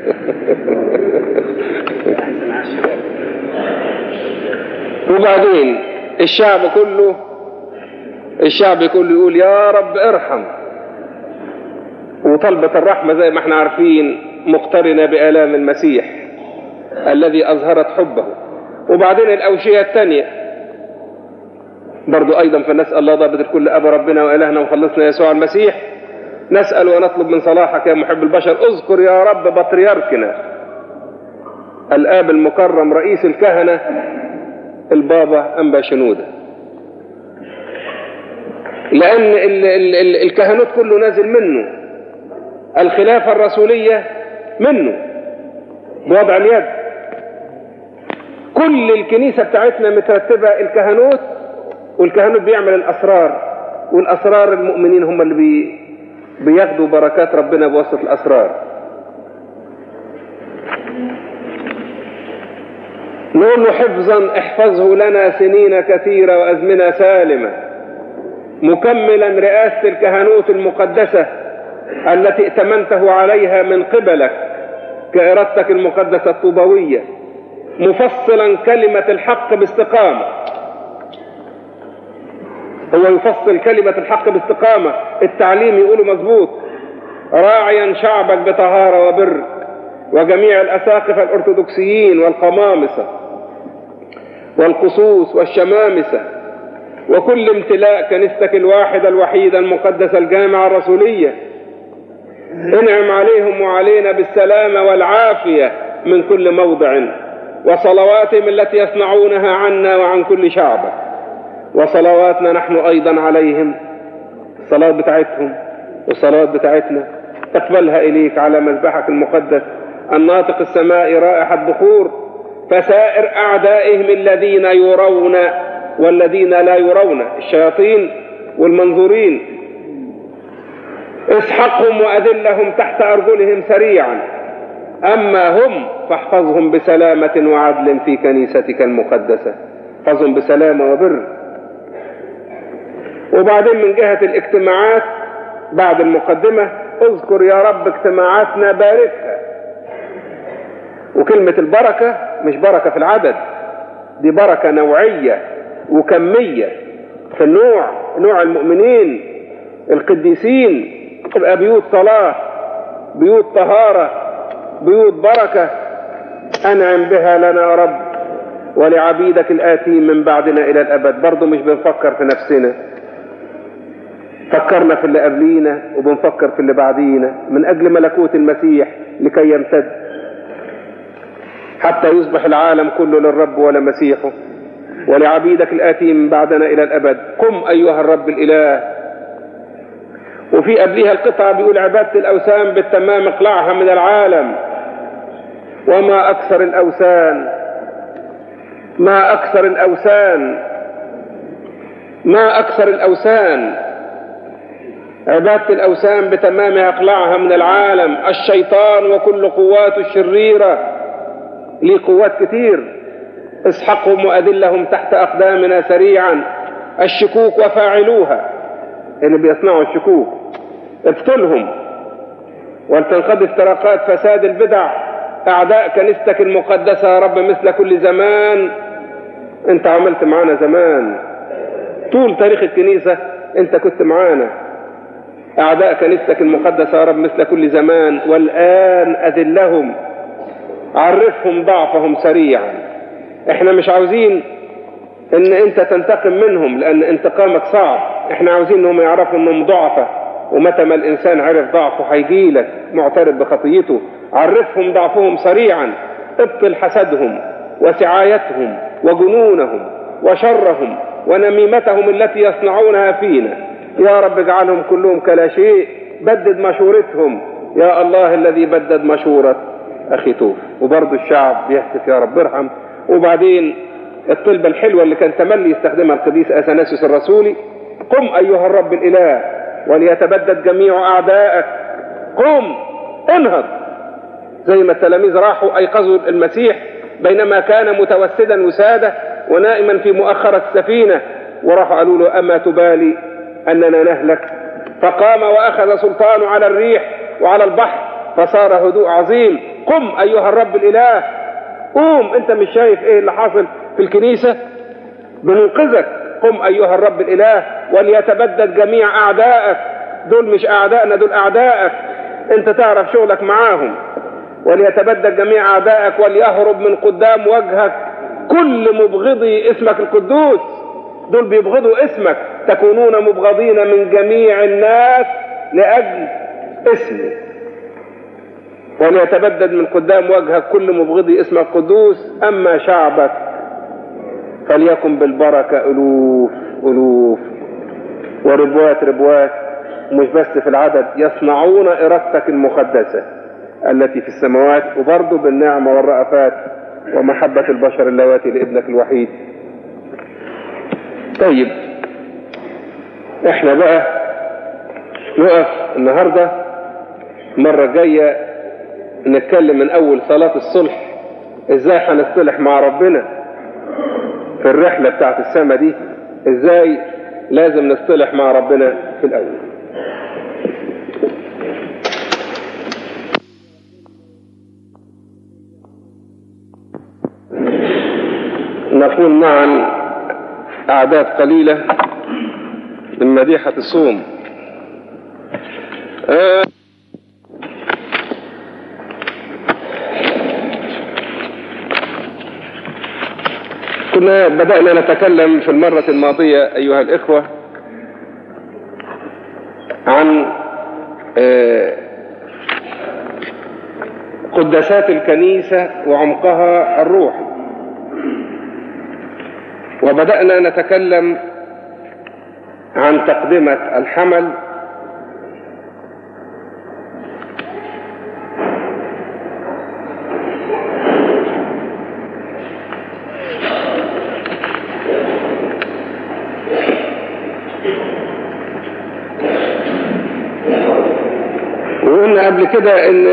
وبعدين الشعب كله الشعب كله يقول يا رب ارحم وطلبة الرحمة زي ما احنا عارفين مقترنة بآلام المسيح الذي أظهرت حبه وبعدين الأوشية الثانية برضو أيضا فنسأل الله ضابط الكل أبا ربنا وإلهنا وخلصنا يسوع المسيح نسأل ونطلب من صلاحك يا محب البشر اذكر يا رب بطريركنا الآب المكرم رئيس الكهنة البابا أنبا شنودة لأن ال ال ال الكهنوت كله نازل منه الخلافة الرسولية منه بوضع اليد كل الكنيسة بتاعتنا مترتبة الكهنوت والكهنوت بيعمل الأسرار والأسرار المؤمنين هم اللي بي بياخدوا بركات ربنا بواسطة الأسرار نقول له حفظا احفظه لنا سنين كثيرة وأزمنة سالمة مكملا رئاسة الكهنوت المقدسة التي ائتمنته عليها من قبلك كإرادتك المقدسة الطوبوية مفصلا كلمة الحق باستقامة هو يفصل كلمة الحق باستقامة التعليم يقوله مظبوط راعيا شعبك بطهارة وبر وجميع الأساقفة الأرثوذكسيين والقمامسة والقصوص والشمامسة وكل امتلاء كنيستك الواحدة الوحيدة المقدسة الجامعة الرسولية انعم عليهم وعلينا بالسلامة والعافية من كل موضع وصلواتهم التي يصنعونها عنا وعن كل شعبك وصلواتنا نحن أيضا عليهم الصلاة بتاعتهم والصلوات بتاعتنا تقبلها إليك على مذبحك المقدس الناطق السماء رائحة بخور فسائر أعدائهم الذين يرون والذين لا يرون الشياطين والمنظورين اسحقهم وأذلهم تحت أرجلهم سريعا أما هم فاحفظهم بسلامة وعدل في كنيستك المقدسة احفظهم بسلامة وبر وبعدين من جهة الاجتماعات بعد المقدمة اذكر يا رب اجتماعاتنا باركها وكلمة البركة مش بركة في العدد دي بركة نوعية وكمية في النوع نوع المؤمنين القديسين تبقى بيوت صلاة بيوت طهارة بيوت بركة أنعم بها لنا يا رب ولعبيدك الآتين من بعدنا إلى الأبد برضه مش بنفكر في نفسنا فكرنا في اللي قبلينا وبنفكر في اللي بعدينا من أجل ملكوت المسيح لكي يمتد حتى يصبح العالم كله للرب ولمسيحه ولعبيدك الآتين من بعدنا إلى الأبد قم أيها الرب الإله وفي قبلها القطعة بيقول عبادة الأوثان بالتمام اقلعها من العالم وما أكثر الأوثان ما أكثر الأوثان ما أكثر الأوثان عبادة الأوثان بتمامها اقلعها من العالم الشيطان وكل قواته الشريرة ليه قوات كتير اسحقهم وأذلهم تحت أقدامنا سريعا الشكوك وفاعلوها اللي بيصنعوا الشكوك اقتلهم ولتنقضي افتراقات فساد البدع أعداء كنيستك المقدسة يا رب مثل كل زمان انت عملت معانا زمان طول تاريخ الكنيسة انت كنت معانا أعداء كنيستك المقدسة يا رب مثل كل زمان والآن أذلهم عرفهم ضعفهم سريعا احنا مش عاوزين ان انت تنتقم منهم لان انتقامك صعب احنا عاوزين انهم يعرفوا انهم ضعفة ومتى ما الانسان عرف ضعفه هيجي لك معترف بخطيته عرفهم ضعفهم سريعا ابطل حسدهم وسعايتهم وجنونهم وشرهم ونميمتهم التي يصنعونها فينا يا رب اجعلهم كلهم كلا شيء بدد مشورتهم يا الله الذي بدد مشورة أخي توف وبرضه الشعب بيهتف يا رب ارحم وبعدين الطلبة الحلوة اللي كان تملي يستخدمها القديس أثناسيوس الرسولي قم أيها الرب الإله وليتبدد جميع أعدائك قم انهض زي ما التلاميذ راحوا أيقظوا المسيح بينما كان متوسدا وسادة ونائما في مؤخرة السفينة وراحوا قالوا له أما تبالي أننا نهلك فقام وأخذ سلطانه على الريح وعلى البحر فصار هدوء عظيم قم أيها الرب الإله قوم أنت مش شايف إيه اللي حاصل في الكنيسة بننقذك قم أيها الرب الإله وليتبدد جميع أعدائك دول مش أعدائنا دول أعدائك أنت تعرف شغلك معاهم وليتبدد جميع أعدائك وليهرب من قدام وجهك كل مبغضي اسمك القدوس دول بيبغضوا اسمك تكونون مبغضين من جميع الناس لأجل اسمي وليتبدد من قدام وجهك كل مبغضي اسمك القدوس أما شعبك فليكن بالبركة ألوف ألوف وربوات ربوات مش بس في العدد يصنعون إرادتك المقدسة التي في السماوات وبرضه بالنعمة والرأفات ومحبة البشر اللواتي لابنك الوحيد طيب احنا بقى نقف النهاردة المرة الجاية نتكلم من أول صلاة الصلح ازاي هنصطلح مع ربنا في الرحلة بتاعت السماء دي ازاي لازم نصطلح مع ربنا في الأول نقول معا أعداد قليلة من مديحة الصوم آه كنا بدأنا نتكلم في المرة الماضية أيها الإخوة عن آه قدسات الكنيسة وعمقها الروحي وبدأنا نتكلم عن تقدمة الحمل وقلنا قبل كده ان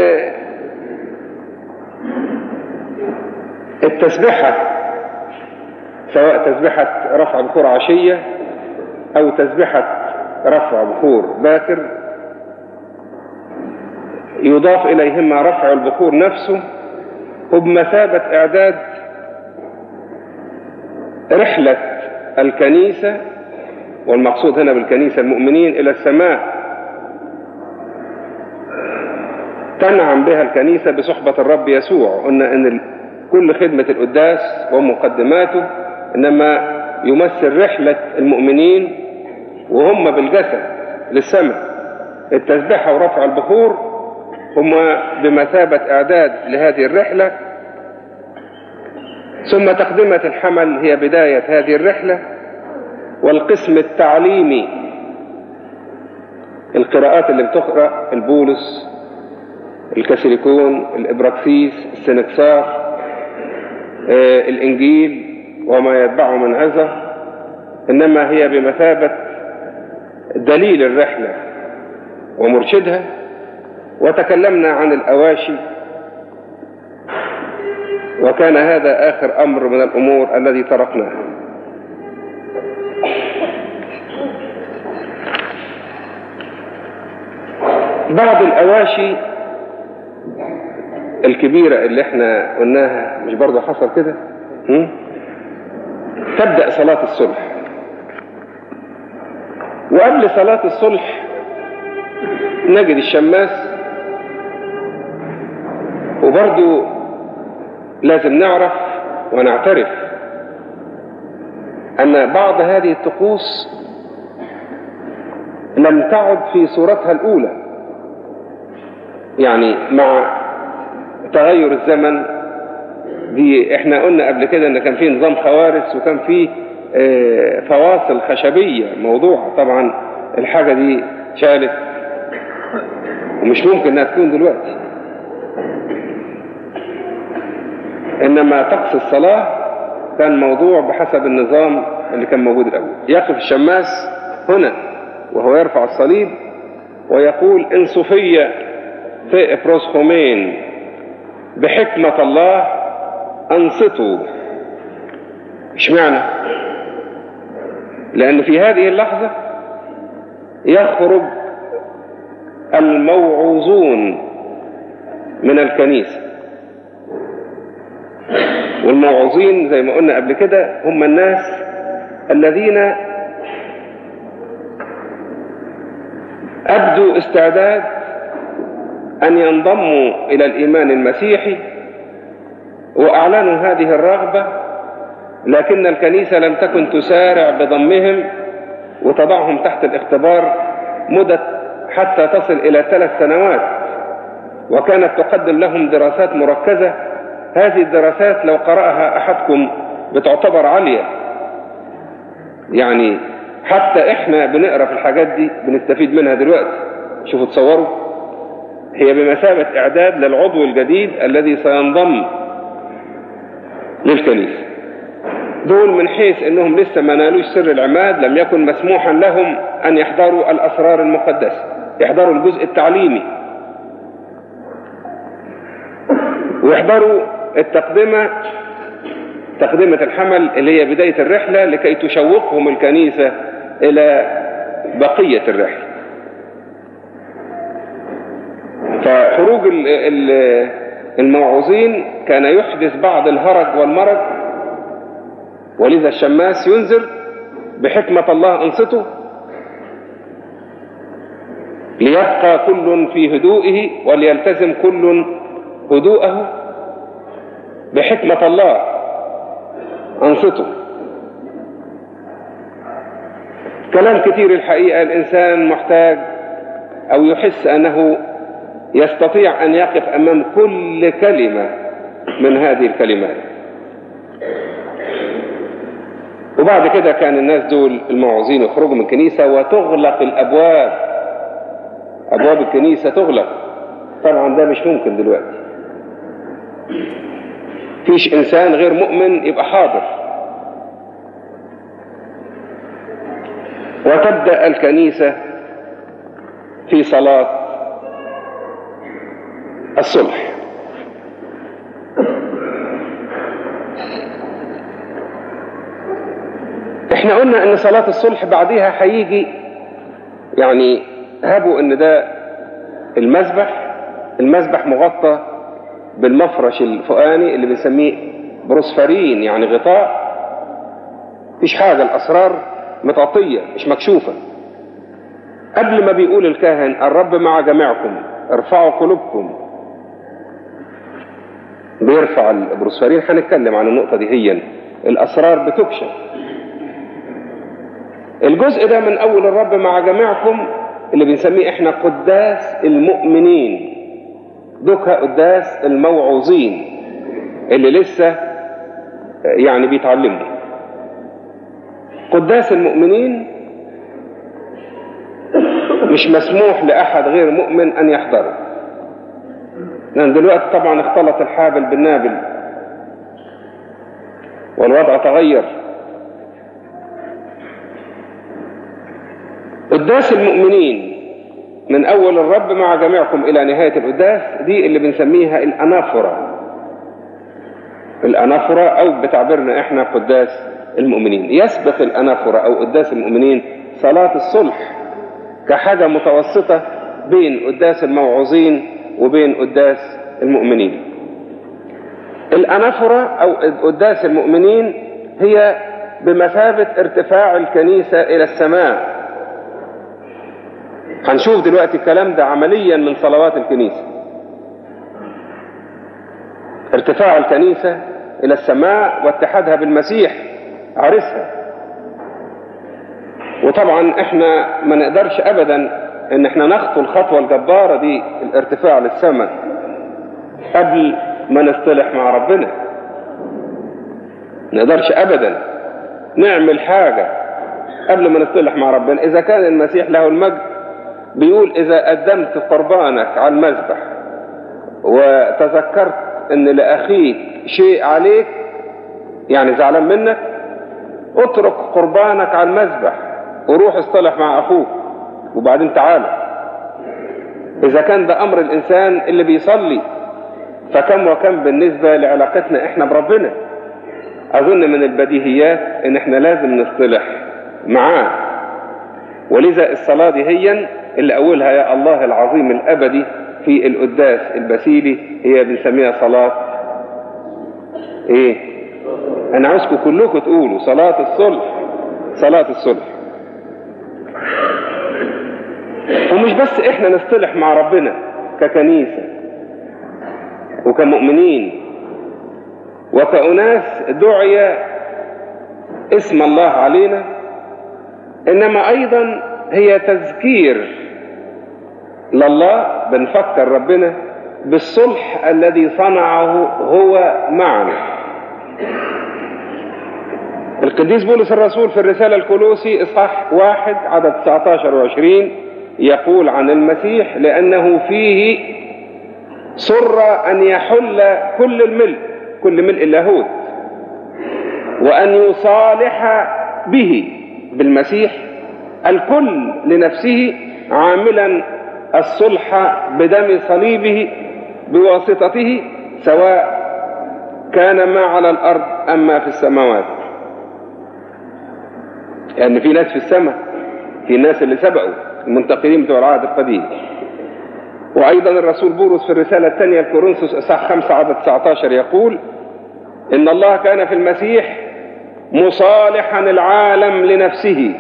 التسبحة سواء تسبحة رفع بخور عشية او تسبحة رفع بخور باكر يضاف اليهما رفع البخور نفسه وبمثابة اعداد رحلة الكنيسة والمقصود هنا بالكنيسة المؤمنين الى السماء تنعم بها الكنيسة بصحبة الرب يسوع قلنا ان كل خدمة القداس ومقدماته انما يمثل رحلة المؤمنين وهم بالجسد للسماء التسبيحة ورفع البخور هما بمثابة اعداد لهذه الرحلة ثم تقدمة الحمل هي بداية هذه الرحلة والقسم التعليمي القراءات اللي بتقرأ البولس الكاثوليكون الإبراكسيس السنكسار آه الإنجيل وما يتبعه من عظة إنما هي بمثابة دليل الرحلة ومرشدها وتكلمنا عن الأواشي وكان هذا آخر أمر من الأمور الذي تركناه بعض الأواشي الكبيرة اللي احنا قلناها مش برضو حصل كده تبدأ صلاة الصلح وقبل صلاة الصلح نجد الشماس وبرضو لازم نعرف ونعترف أن بعض هذه الطقوس لم تعد في صورتها الأولى يعني مع تغير الزمن دي احنا قلنا قبل كده ان كان في نظام خوارث وكان في اه فواصل خشبية موضوعة طبعا الحاجة دي شالت ومش ممكن انها تكون دلوقتي انما طقس الصلاة كان موضوع بحسب النظام اللي كان موجود الاول يقف الشماس هنا وهو يرفع الصليب ويقول ان صفية في افروسخومين بحكمة الله انصتوا اشمعنى لان في هذه اللحظة يخرج الموعوظون من الكنيسة والموعظين زي ما قلنا قبل كده هم الناس الذين أبدوا استعداد أن ينضموا إلى الإيمان المسيحي وأعلنوا هذه الرغبة لكن الكنيسة لم تكن تسارع بضمهم وتضعهم تحت الاختبار مدة حتى تصل إلى ثلاث سنوات وكانت تقدم لهم دراسات مركزة هذه الدراسات لو قرأها أحدكم بتعتبر عالية يعني حتى احنا بنقرا في الحاجات دي بنستفيد منها دلوقتي شوفوا تصوروا هي بمثابة اعداد للعضو الجديد الذي سينضم للكنيسة دول من حيث انهم لسه ما نالوش سر العماد لم يكن مسموحا لهم ان يحضروا الاسرار المقدسة يحضروا الجزء التعليمي ويحضروا التقدمة تقدمة الحمل اللي هي بداية الرحلة لكي تشوقهم الكنيسة إلى بقية الرحلة فخروج الموعوظين كان يحدث بعض الهرج والمرج ولذا الشماس ينذر بحكمة الله أنصته ليبقى كل في هدوئه وليلتزم كل هدوءه بحكمة الله أنصته كلام كثير الحقيقة الإنسان محتاج أو يحس أنه يستطيع أن يقف أمام كل كلمة من هذه الكلمات وبعد كده كان الناس دول الموعظين يخرجوا من الكنيسة وتغلق الأبواب أبواب الكنيسة تغلق طبعا ده مش ممكن دلوقتي فيش إنسان غير مؤمن يبقى حاضر وتبدأ الكنيسة في صلاة الصلح احنا قلنا ان صلاة الصلح بعدها هيجي يعني هبوا ان ده المذبح المذبح مغطى بالمفرش الفوقاني اللي بنسميه بروسفرين يعني غطاء مفيش حاجة الأسرار متغطية مش مكشوفة قبل ما بيقول الكاهن الرب مع جميعكم ارفعوا قلوبكم بيرفع البروسفرين هنتكلم عن النقطة دي هي الأسرار بتكشف الجزء ده من أول الرب مع جميعكم اللي بنسميه احنا قداس المؤمنين دوكها قداس الموعوظين اللي لسه يعني بيتعلموا قداس المؤمنين مش مسموح لأحد غير مؤمن أن يحضره لأن دلوقتي طبعا اختلط الحابل بالنابل والوضع تغير قداس المؤمنين من أول الرب مع جميعكم إلى نهاية القداس دي اللي بنسميها الأنافرة الأنافرة أو بتعبيرنا إحنا قداس المؤمنين يسبق الأنافرة أو قداس المؤمنين صلاة الصلح كحاجة متوسطة بين قداس الموعوظين وبين قداس المؤمنين الأنافرة أو قداس المؤمنين هي بمثابة ارتفاع الكنيسة إلى السماء هنشوف دلوقتي الكلام ده عمليا من صلوات الكنيسة ارتفاع الكنيسة إلى السماء واتحادها بالمسيح عرسها وطبعا احنا ما نقدرش ابدا ان احنا نخطو الخطوة الجبارة دي الارتفاع للسماء قبل ما نصطلح مع ربنا نقدرش ابدا نعمل حاجة قبل ما نصطلح مع ربنا اذا كان المسيح له المجد بيقول اذا قدمت قربانك على المذبح وتذكرت ان لاخيك شيء عليك يعني زعلان منك اترك قربانك على المذبح وروح اصطلح مع اخوك وبعدين تعالى اذا كان ده امر الانسان اللي بيصلي فكم وكم بالنسبة لعلاقتنا احنا بربنا اظن من البديهيات ان احنا لازم نصطلح معاه ولذا الصلاة دي هي اللي اولها يا الله العظيم الابدي في القداس البسيلي هي بنسميها صلاة ايه انا عاوزكم كلكم تقولوا صلاة الصلح صلاة الصلح ومش بس احنا نصطلح مع ربنا ككنيسة وكمؤمنين وكأناس دعي اسم الله علينا انما ايضا هي تذكير لله بنفكر ربنا بالصلح الذي صنعه هو معنا القديس بولس الرسول في الرسالة الكولوسي إصحاح واحد عدد 19 و20 يقول عن المسيح لأنه فيه سر أن يحل كل الملء كل ملء اللاهوت وأن يصالح به بالمسيح الكل لنفسه عاملا الصلح بدم صليبه بواسطته سواء كان ما على الأرض أما في السماوات يعني في ناس في السماء في الناس اللي سبقوا المنتقلين بتوع العهد القديم وأيضا الرسول بولس في الرسالة الثانية لكورنثوس إصحاح 5 عدد 19 يقول إن الله كان في المسيح مصالحا العالم لنفسه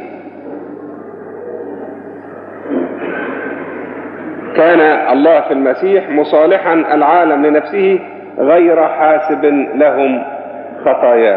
كان الله في المسيح مصالحا العالم لنفسه غير حاسب لهم خطاياه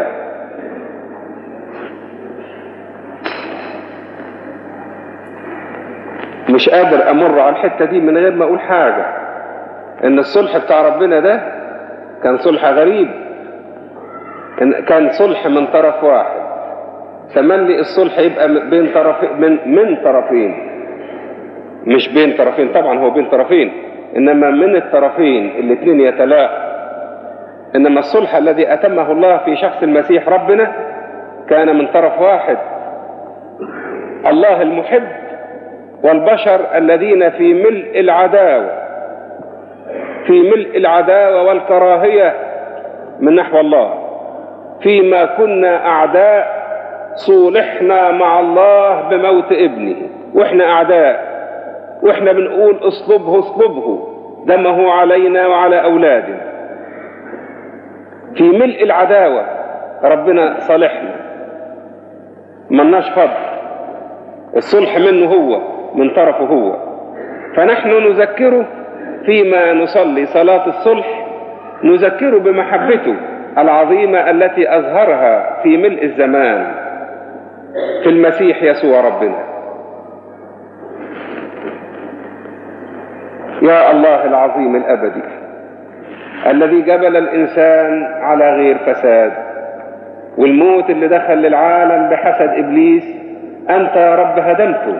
مش قادر امر على الحته دي من غير ما اقول حاجه ان الصلح بتاع ربنا ده كان صلح غريب كان صلح من طرف واحد تملي الصلح يبقى بين طرفين من, من طرفين مش بين طرفين طبعا هو بين طرفين انما من الطرفين الاثنين يتلاقى انما الصلح الذي اتمه الله في شخص المسيح ربنا كان من طرف واحد الله المحب والبشر الذين في ملء العداوه في ملء العداوه والكراهيه من نحو الله فيما كنا اعداء صولحنا مع الله بموت ابنه واحنا اعداء واحنا بنقول اصلبه اصلبه دمه علينا وعلى اولادنا في ملء العداوة ربنا صالحنا ملناش فضل الصلح منه هو من طرفه هو فنحن نذكره فيما نصلي صلاة الصلح نذكره بمحبته العظيمة التي أظهرها في ملء الزمان في المسيح يسوع ربنا يا الله العظيم الأبدي الذي جبل الإنسان على غير فساد والموت اللي دخل للعالم بحسد إبليس أنت يا رب هدمته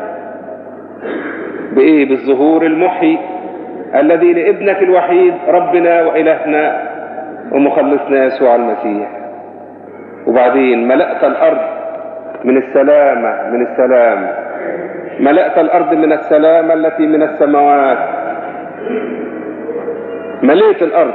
بإيه بالظهور المحي الذي لابنك الوحيد ربنا وإلهنا ومخلصنا يسوع المسيح وبعدين ملأت الأرض من السلامة من السلام ملأت الأرض من السلامة التي من السماوات مليت الأرض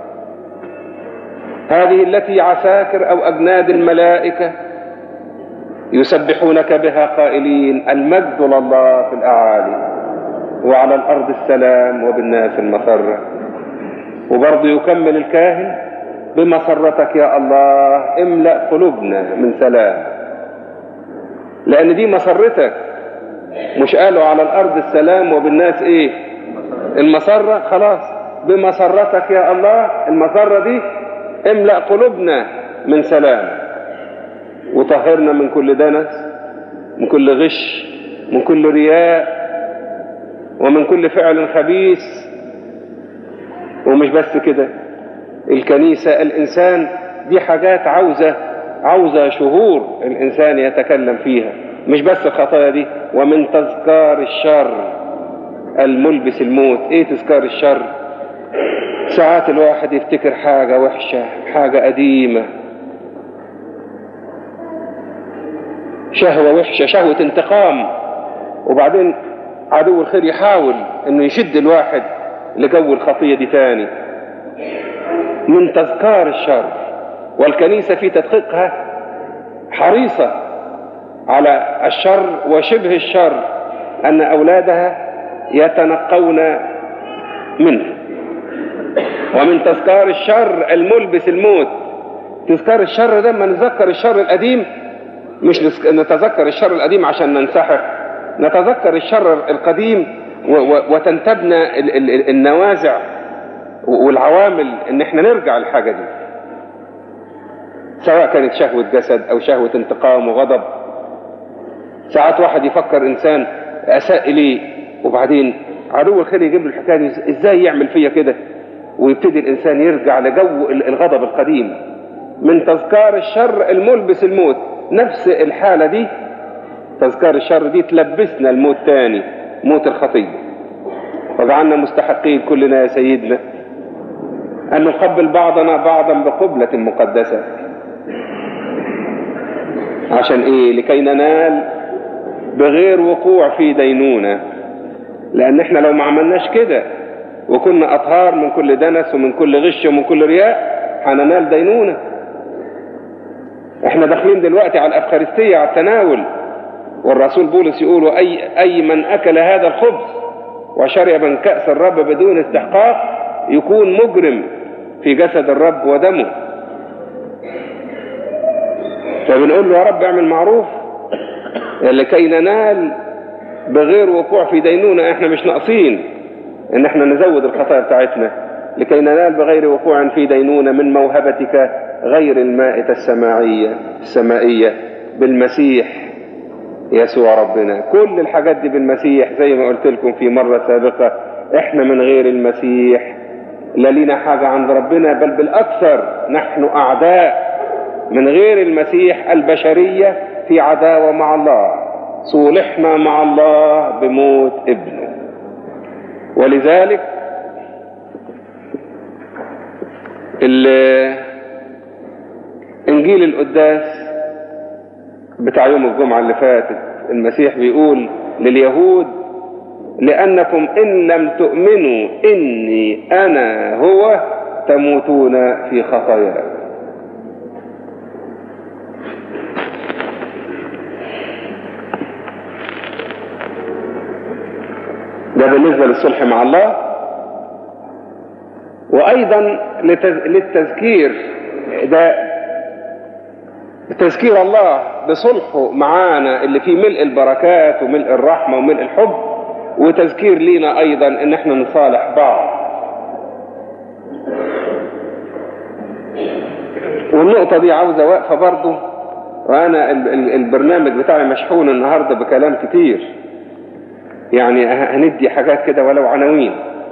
هذه التي عساكر أو أجناد الملائكة يسبحونك بها قائلين المجد لله في الأعالي وعلى الأرض السلام وبالناس المسرة وبرضه يكمل الكاهن بمسرتك يا الله املأ قلوبنا من سلام لأن دي مسرتك مش قالوا على الأرض السلام وبالناس إيه المسرة خلاص بمسرتك يا الله المسرة دي املأ قلوبنا من سلام وطهرنا من كل دنس من كل غش من كل رياء ومن كل فعل خبيث ومش بس كده الكنيسة الإنسان دي حاجات عاوزة عاوزة شهور الإنسان يتكلم فيها مش بس الخطايا دي ومن تذكار الشر الملبس الموت ايه تذكار الشر ساعات الواحد يفتكر حاجة وحشة حاجة قديمة شهوة وحشة شهوة انتقام وبعدين عدو الخير يحاول انه يشد الواحد لجو الخطية دي تاني من تذكار الشر والكنيسة في تدقيقها حريصة على الشر وشبه الشر أن أولادها يتنقون منه ومن تذكار الشر الملبس الموت تذكار الشر ده ما نتذكر الشر القديم مش نتذكر الشر القديم عشان ننسحق نتذكر الشر القديم وتنتبنا النوازع والعوامل ان احنا نرجع الحاجة دي سواء كانت شهوة جسد او شهوة انتقام وغضب ساعات واحد يفكر انسان اساء اليه وبعدين عدو الخير يجيب له الحكايه دي ازاي يعمل فيا كده ويبتدي الانسان يرجع لجو الغضب القديم من تذكار الشر الملبس الموت نفس الحالة دي تذكار الشر دي تلبسنا الموت تاني موت الخطية وجعلنا مستحقين كلنا يا سيدنا أن نقبل بعضنا بعضا بقبلة مقدسة عشان إيه لكي ننال بغير وقوع في دينونة لأن إحنا لو ما عملناش كده وكنا أطهار من كل دنس ومن كل غش ومن كل رياء هننال دينونة احنا داخلين دلوقتي على الأفخارستية على التناول والرسول بولس يقول أي, أي من أكل هذا الخبز وشرب من كأس الرب بدون استحقاق يكون مجرم في جسد الرب ودمه فبنقول له يا رب اعمل معروف لكي ننال بغير وقوع في دينونة احنا مش ناقصين ان احنا نزود الخطايا بتاعتنا لكي ننال بغير وقوع في دينونة من موهبتك غير المائة السماعية السمائية بالمسيح يسوع ربنا كل الحاجات دي بالمسيح زي ما قلت لكم في مرة سابقة احنا من غير المسيح لا لينا حاجة عند ربنا بل بالأكثر نحن أعداء من غير المسيح البشرية في عداوة مع الله صولحنا مع الله بموت ابنه ولذلك انجيل القداس بتاع يوم الجمعة اللي فاتت المسيح بيقول لليهود لأنكم إن لم تؤمنوا إني أنا هو تموتون في خطاياكم ده بالنسبة للصلح مع الله وأيضا للتذكير ده تذكير الله بصلحه معانا اللي فيه ملء البركات وملء الرحمة وملء الحب وتذكير لينا أيضا إن احنا نصالح بعض والنقطة دي عاوزة واقفة برضه وأنا البرنامج بتاعي مشحون النهاردة بكلام كتير يعني هندي حاجات كده ولو عناوين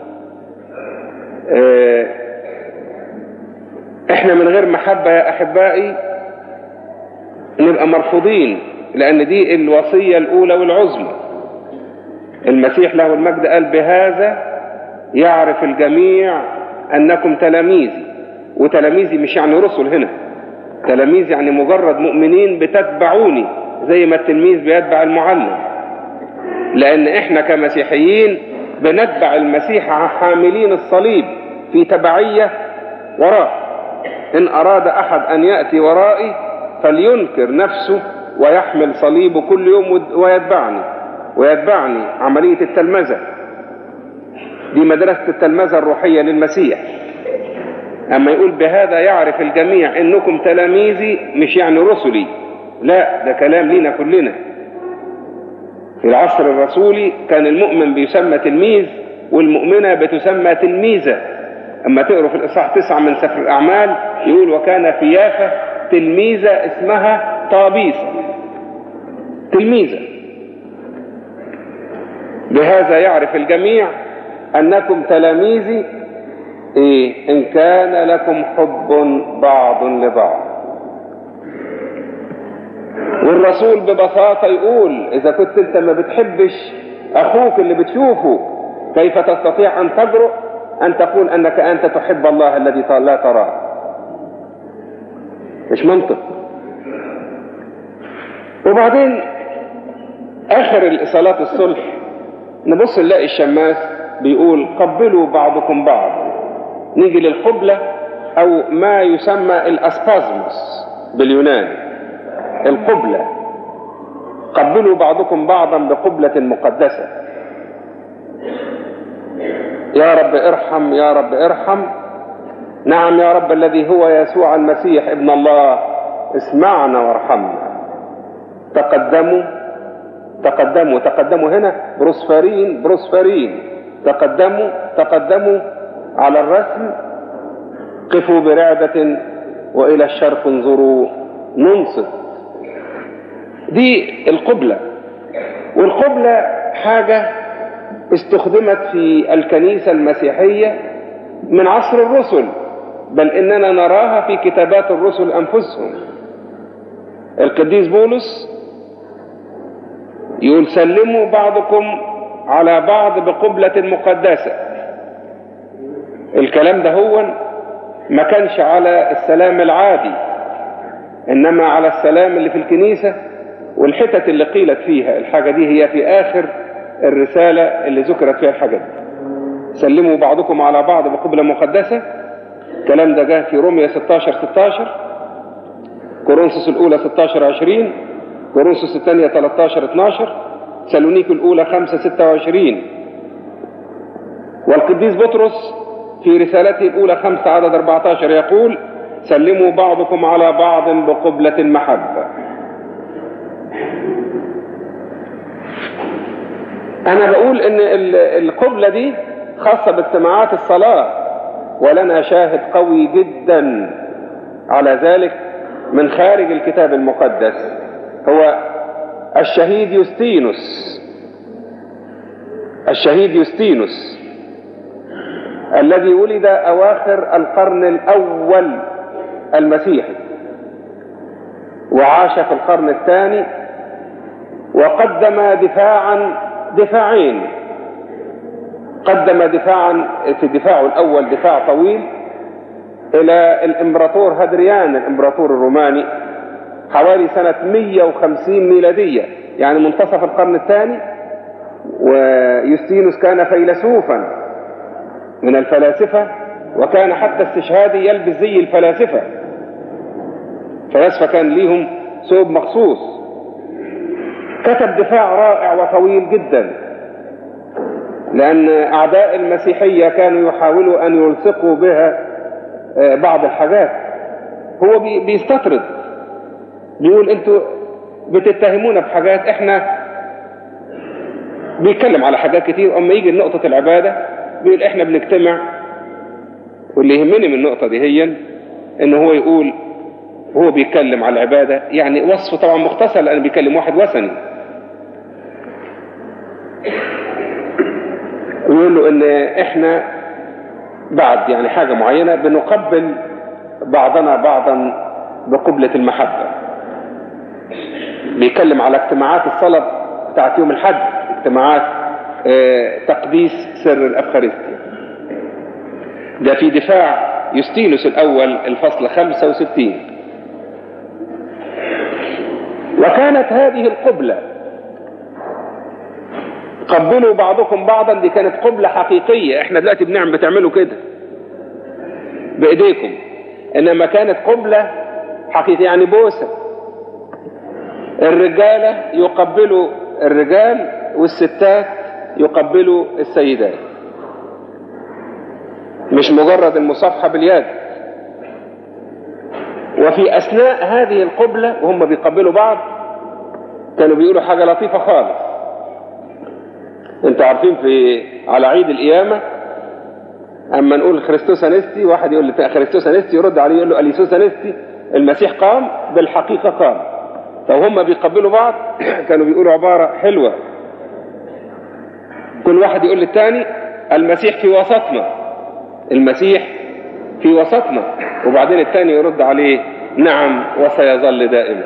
احنا من غير محبة يا أحبائي نبقى مرفوضين لأن دي الوصية الأولى والعظمى المسيح له المجد قال بهذا يعرف الجميع أنكم تلاميذي وتلاميذي مش يعني رسل هنا تلاميذ يعني مجرد مؤمنين بتتبعوني زي ما التلميذ بيتبع المعلم لأن إحنا كمسيحيين بنتبع المسيح حاملين الصليب في تبعية وراه إن أراد أحد أن يأتي ورائي فلينكر نفسه ويحمل صليبه كل يوم ويتبعني ويتبعني عملية التلمذة دي مدرسة التلمذة الروحية للمسيح أما يقول بهذا يعرف الجميع إنكم تلاميذي مش يعني رسلي لا ده كلام لينا كلنا في العصر الرسولي كان المؤمن بيسمى تلميذ والمؤمنة بتسمى تلميذة أما تقروا في الإصحاح تسعة من سفر الأعمال يقول وكان في يافا تلميذة اسمها طابيسة تلميذة بهذا يعرف الجميع أنكم تلاميذي إيه إن كان لكم حب بعض لبعض والرسول ببساطة يقول إذا كنت أنت ما بتحبش أخوك اللي بتشوفه كيف تستطيع أن تجرؤ أن تقول أنك أنت تحب الله الذي لا تراه مش منطق وبعدين آخر صلاة الصلح نبص نلاقي الشماس بيقول قبلوا بعضكم بعض نيجي للقبلة أو ما يسمى الأسبازموس باليوناني القبلة قبلوا بعضكم بعضا بقبلة مقدسة يا رب ارحم يا رب ارحم نعم يا رب الذي هو يسوع المسيح ابن الله اسمعنا وارحمنا تقدموا تقدموا تقدموا هنا بروسفرين بروسفرين تقدموا تقدموا على الرسم قفوا برعدة وإلى الشرق انظروا ننصت دي القبلة والقبلة حاجة استخدمت في الكنيسة المسيحية من عصر الرسل بل إننا نراها في كتابات الرسل أنفسهم القديس بولس يقول سلموا بعضكم على بعض بقبلة مقدسة الكلام ده هو ما كانش على السلام العادي إنما على السلام اللي في الكنيسة والحتت اللي قيلت فيها الحاجة دي هي في آخر الرسالة اللي ذكرت فيها الحاجات دي سلموا بعضكم على بعض بقبلة مقدسة الكلام ده جه في روميا 16 16 كورنثوس الأولى 16 20 كورنثوس الثانية 13 12 سالونيك الأولى 5 26 والقديس بطرس في رسالته الأولى 5 عدد 14 يقول سلموا بعضكم على بعض بقبلة محبة أنا بقول إن القبلة دي خاصة باجتماعات الصلاة ولنا شاهد قوي جدا على ذلك من خارج الكتاب المقدس هو الشهيد يوستينوس الشهيد يوستينوس الذي ولد أواخر القرن الأول المسيحي وعاش في القرن الثاني وقدم دفاعا دفاعين قدم دفاعا في دفاعه الأول دفاع طويل إلى الإمبراطور هادريان الإمبراطور الروماني حوالي سنة 150 ميلادية يعني منتصف القرن الثاني ويوستينوس كان فيلسوفا من الفلاسفة وكان حتى استشهادي يلبس زي الفلاسفة فلاسفة كان ليهم ثوب مخصوص كتب دفاع رائع وطويل جدا لأن أعداء المسيحية كانوا يحاولوا أن يلصقوا بها بعض الحاجات هو بيستطرد بيقول انتوا بتتهمونا بحاجات احنا بيتكلم على حاجات كتير اما يجي لنقطة العبادة بيقول احنا بنجتمع واللي يهمني من النقطة دي هي ان هو يقول وهو بيتكلم على العبادة يعني وصفه طبعا مختصر لان بيكلم واحد وثني ويقول له ان احنا بعد يعني حاجة معينة بنقبل بعضنا بعضا بقبلة المحبة بيتكلم على اجتماعات الصلاة بتاعت يوم الحد اجتماعات اه تقديس سر الأفخارستيا ده في دفاع يوستينوس الأول الفصل 65 وكانت هذه القبلة قبلوا بعضكم بعضا دي كانت قبلة حقيقية احنا دلوقتي بنعمل بتعملوا كده بايديكم انما كانت قبلة حقيقية يعني بوسة الرجالة يقبلوا الرجال والستات يقبلوا السيدات مش مجرد المصافحة باليد وفي أثناء هذه القبلة وهم بيقبلوا بعض كانوا بيقولوا حاجة لطيفة خالص انتوا عارفين في على عيد القيامة اما نقول خريستوس انستي واحد يقول لي خريستوس انستي يرد عليه يقول له اليسوس انستي المسيح قام بالحقيقة قام فهم بيقبلوا بعض كانوا بيقولوا عبارة حلوة كل واحد يقول للتاني المسيح في وسطنا المسيح في وسطنا وبعدين التاني يرد عليه نعم وسيظل دائما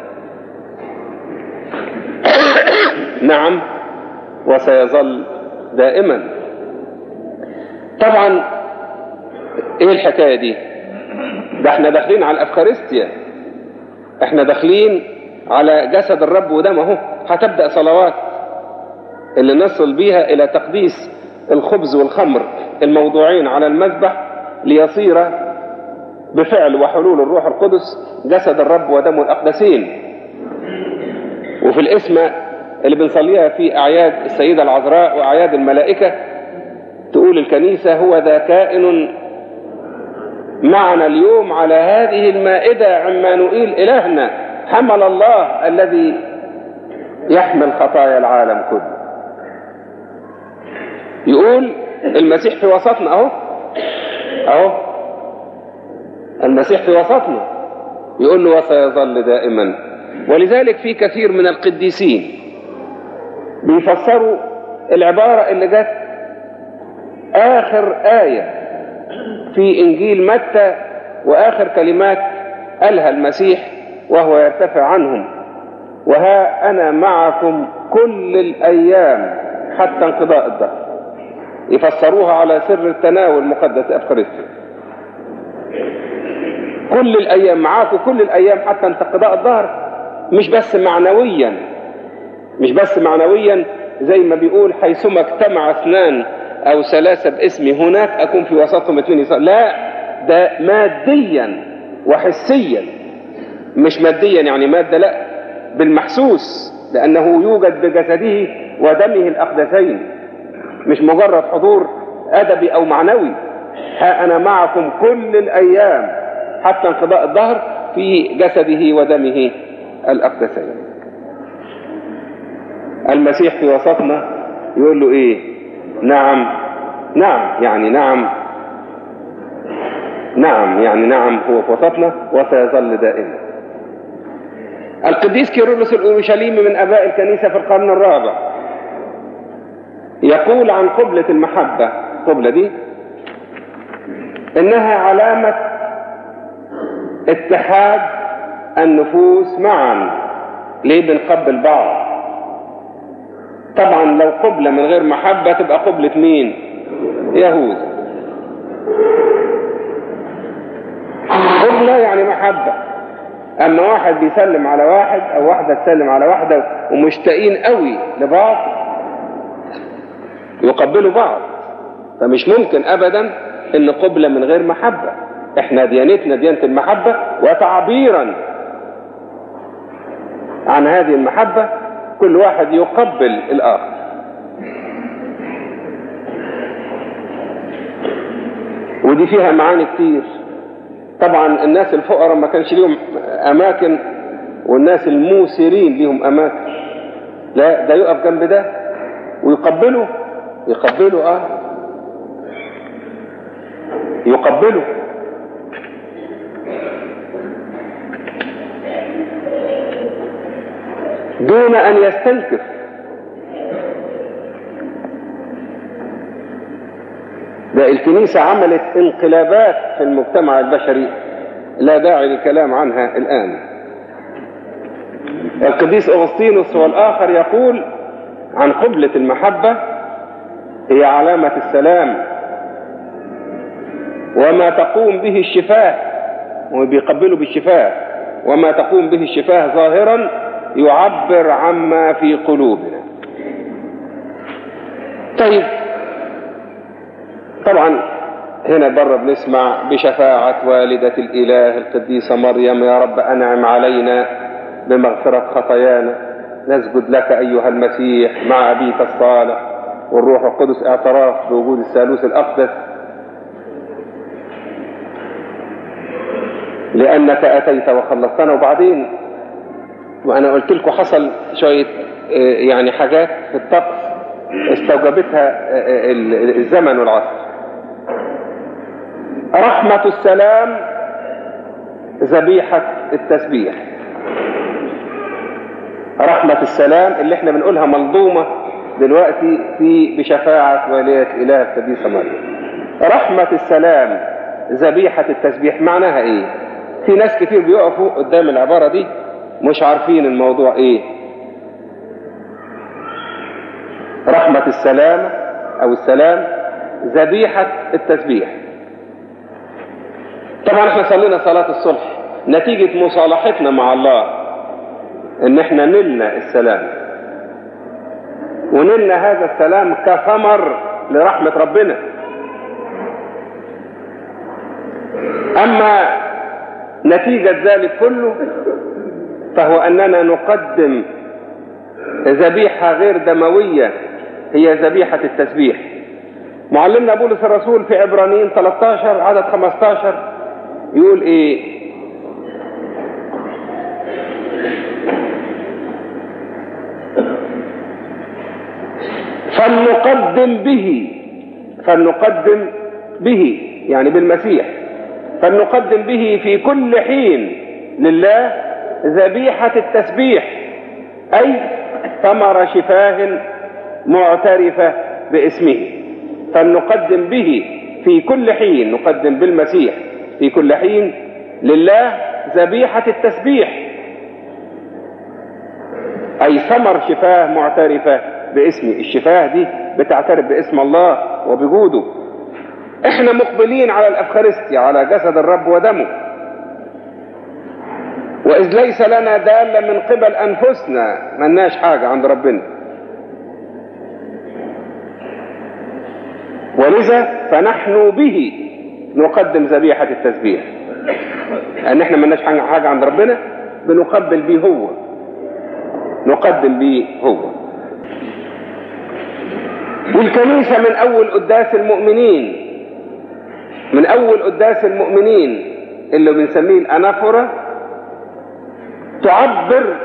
نعم وسيظل دائما طبعا ايه الحكاية دي ده احنا داخلين على الافخارستيا احنا داخلين على جسد الرب ودمه هتبدأ صلوات اللي نصل بيها الى تقديس الخبز والخمر الموضوعين على المذبح ليصير بفعل وحلول الروح القدس جسد الرب ودمه الاقدسين وفي الاسم اللي بنصليها في اعياد السيدة العذراء واعياد الملائكة تقول الكنيسة هو ذا كائن معنا اليوم على هذه المائدة عمانوئيل إلهنا حمل الله الذي يحمل خطايا العالم كله يقول المسيح في وسطنا اهو اهو المسيح في وسطنا يقول له وسيظل دائما ولذلك في كثير من القديسين بيفسروا العبارة اللي جت آخر آية في إنجيل متى وآخر كلمات قالها المسيح وهو يرتفع عنهم وها أنا معكم كل الأيام حتى انقضاء الدهر يفسروها على سر التناول المقدس أفخارستي كل الأيام معاكم كل الأيام حتى انقضاء الدهر مش بس معنويا مش بس معنويا زي ما بيقول حيثما اجتمع اثنان او ثلاثة باسمي هناك اكون في وسطهم اثنين يصال. لا ده ماديا وحسيا مش ماديا يعني مادة لا بالمحسوس لانه يوجد بجسده ودمه الاقدسين مش مجرد حضور ادبي او معنوي ها انا معكم كل الايام حتى انقضاء الظهر في جسده ودمه الاقدسين المسيح في وسطنا يقول له ايه نعم نعم يعني نعم نعم يعني نعم هو في وسطنا وسيظل دائما القديس كيرلس الاورشليمي من اباء الكنيسه في القرن الرابع يقول عن قبلة المحبة القبلة دي انها علامة اتحاد النفوس معا ليه بنقبل بعض طبعا لو قبلة من غير محبة تبقى قبلة مين يهود قبلة يعني محبة اما واحد بيسلم على واحد او واحدة تسلم على واحدة ومشتاقين قوي لبعض يقبلوا بعض فمش ممكن ابدا ان قبلة من غير محبة احنا ديانتنا ديانة المحبة وتعبيرا عن هذه المحبة كل واحد يقبل الاخر ودي فيها معاني كتير طبعا الناس الفقراء ما كانش ليهم اماكن والناس الموسرين ليهم اماكن لا ده يقف جنب ده ويقبله يقبله اه يقبله دون ان يستنكف ده الكنيسة عملت انقلابات في المجتمع البشري لا داعي للكلام عنها الآن القديس أغسطينوس والآخر يقول عن قبلة المحبة هي علامة السلام وما تقوم به الشفاه وبيقبلوا بالشفاه وما تقوم به الشفاه ظاهرا يعبر عما في قلوبنا طيب طبعا هنا بره بنسمع بشفاعة والدة الإله القديسة مريم يا رب أنعم علينا بمغفرة خطايانا نسجد لك أيها المسيح مع أبيك الصالح والروح القدس اعتراف بوجود الثالوث الأقدس لأنك أتيت وخلصتنا وبعدين وأنا قلت لكم حصل شوية يعني حاجات في الطقس استوجبتها الزمن والعصر رحمة السلام ذبيحة التسبيح رحمة السلام اللي احنا بنقولها ملضومة دلوقتي في بشفاعة والية إله القديسة مريم رحمة السلام ذبيحة التسبيح معناها ايه في ناس كتير بيقفوا قدام العبارة دي مش عارفين الموضوع ايه رحمة السلام او السلام ذبيحة التسبيح طبعا احنا صلينا صلاة الصلح نتيجة مصالحتنا مع الله ان احنا نلنا السلام ونلنا هذا السلام كثمر لرحمة ربنا اما نتيجة ذلك كله فهو اننا نقدم ذبيحة غير دموية هي ذبيحة التسبيح معلمنا بولس الرسول في عبرانيين 13 عدد 15 يقول ايه فلنقدم به فلنقدم به يعني بالمسيح فلنقدم به في كل حين لله ذبيحة التسبيح أي ثمر شفاه معترفة باسمه فلنقدم به في كل حين نقدم بالمسيح في كل حين لله ذبيحة التسبيح أي ثمر شفاه معترفة باسمه الشفاه دي بتعترف باسم الله وبجوده احنا مقبلين على الافخارستيا على جسد الرب ودمه واذ ليس لنا دالة من قبل انفسنا ملناش حاجة عند ربنا ولذا فنحن به نقدم ذبيحة التسبيح لان احنا ملناش حاجة عند ربنا بنقبل به هو نقدم به هو والكنيسة من أول قداس المؤمنين من أول قداس المؤمنين اللي بنسميه الأنافورة تعبر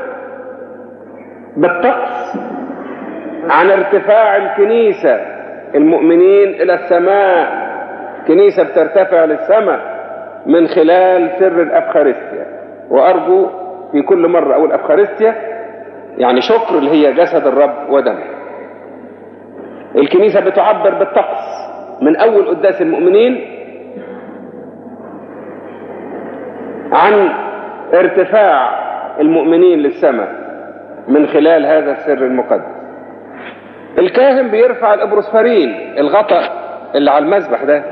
بالطقس عن ارتفاع الكنيسة المؤمنين إلى السماء كنيسة بترتفع للسماء من خلال سر الأفخارستيا وأرجو في كل مرة أقول أفخارستيا يعني شكر اللي هي جسد الرب ودمه الكنيسة بتعبر بالطقس من أول قداس المؤمنين عن ارتفاع المؤمنين للسماء من خلال هذا السر المقدس الكاهن بيرفع الابروسفرين الغطاء اللي على المذبح ده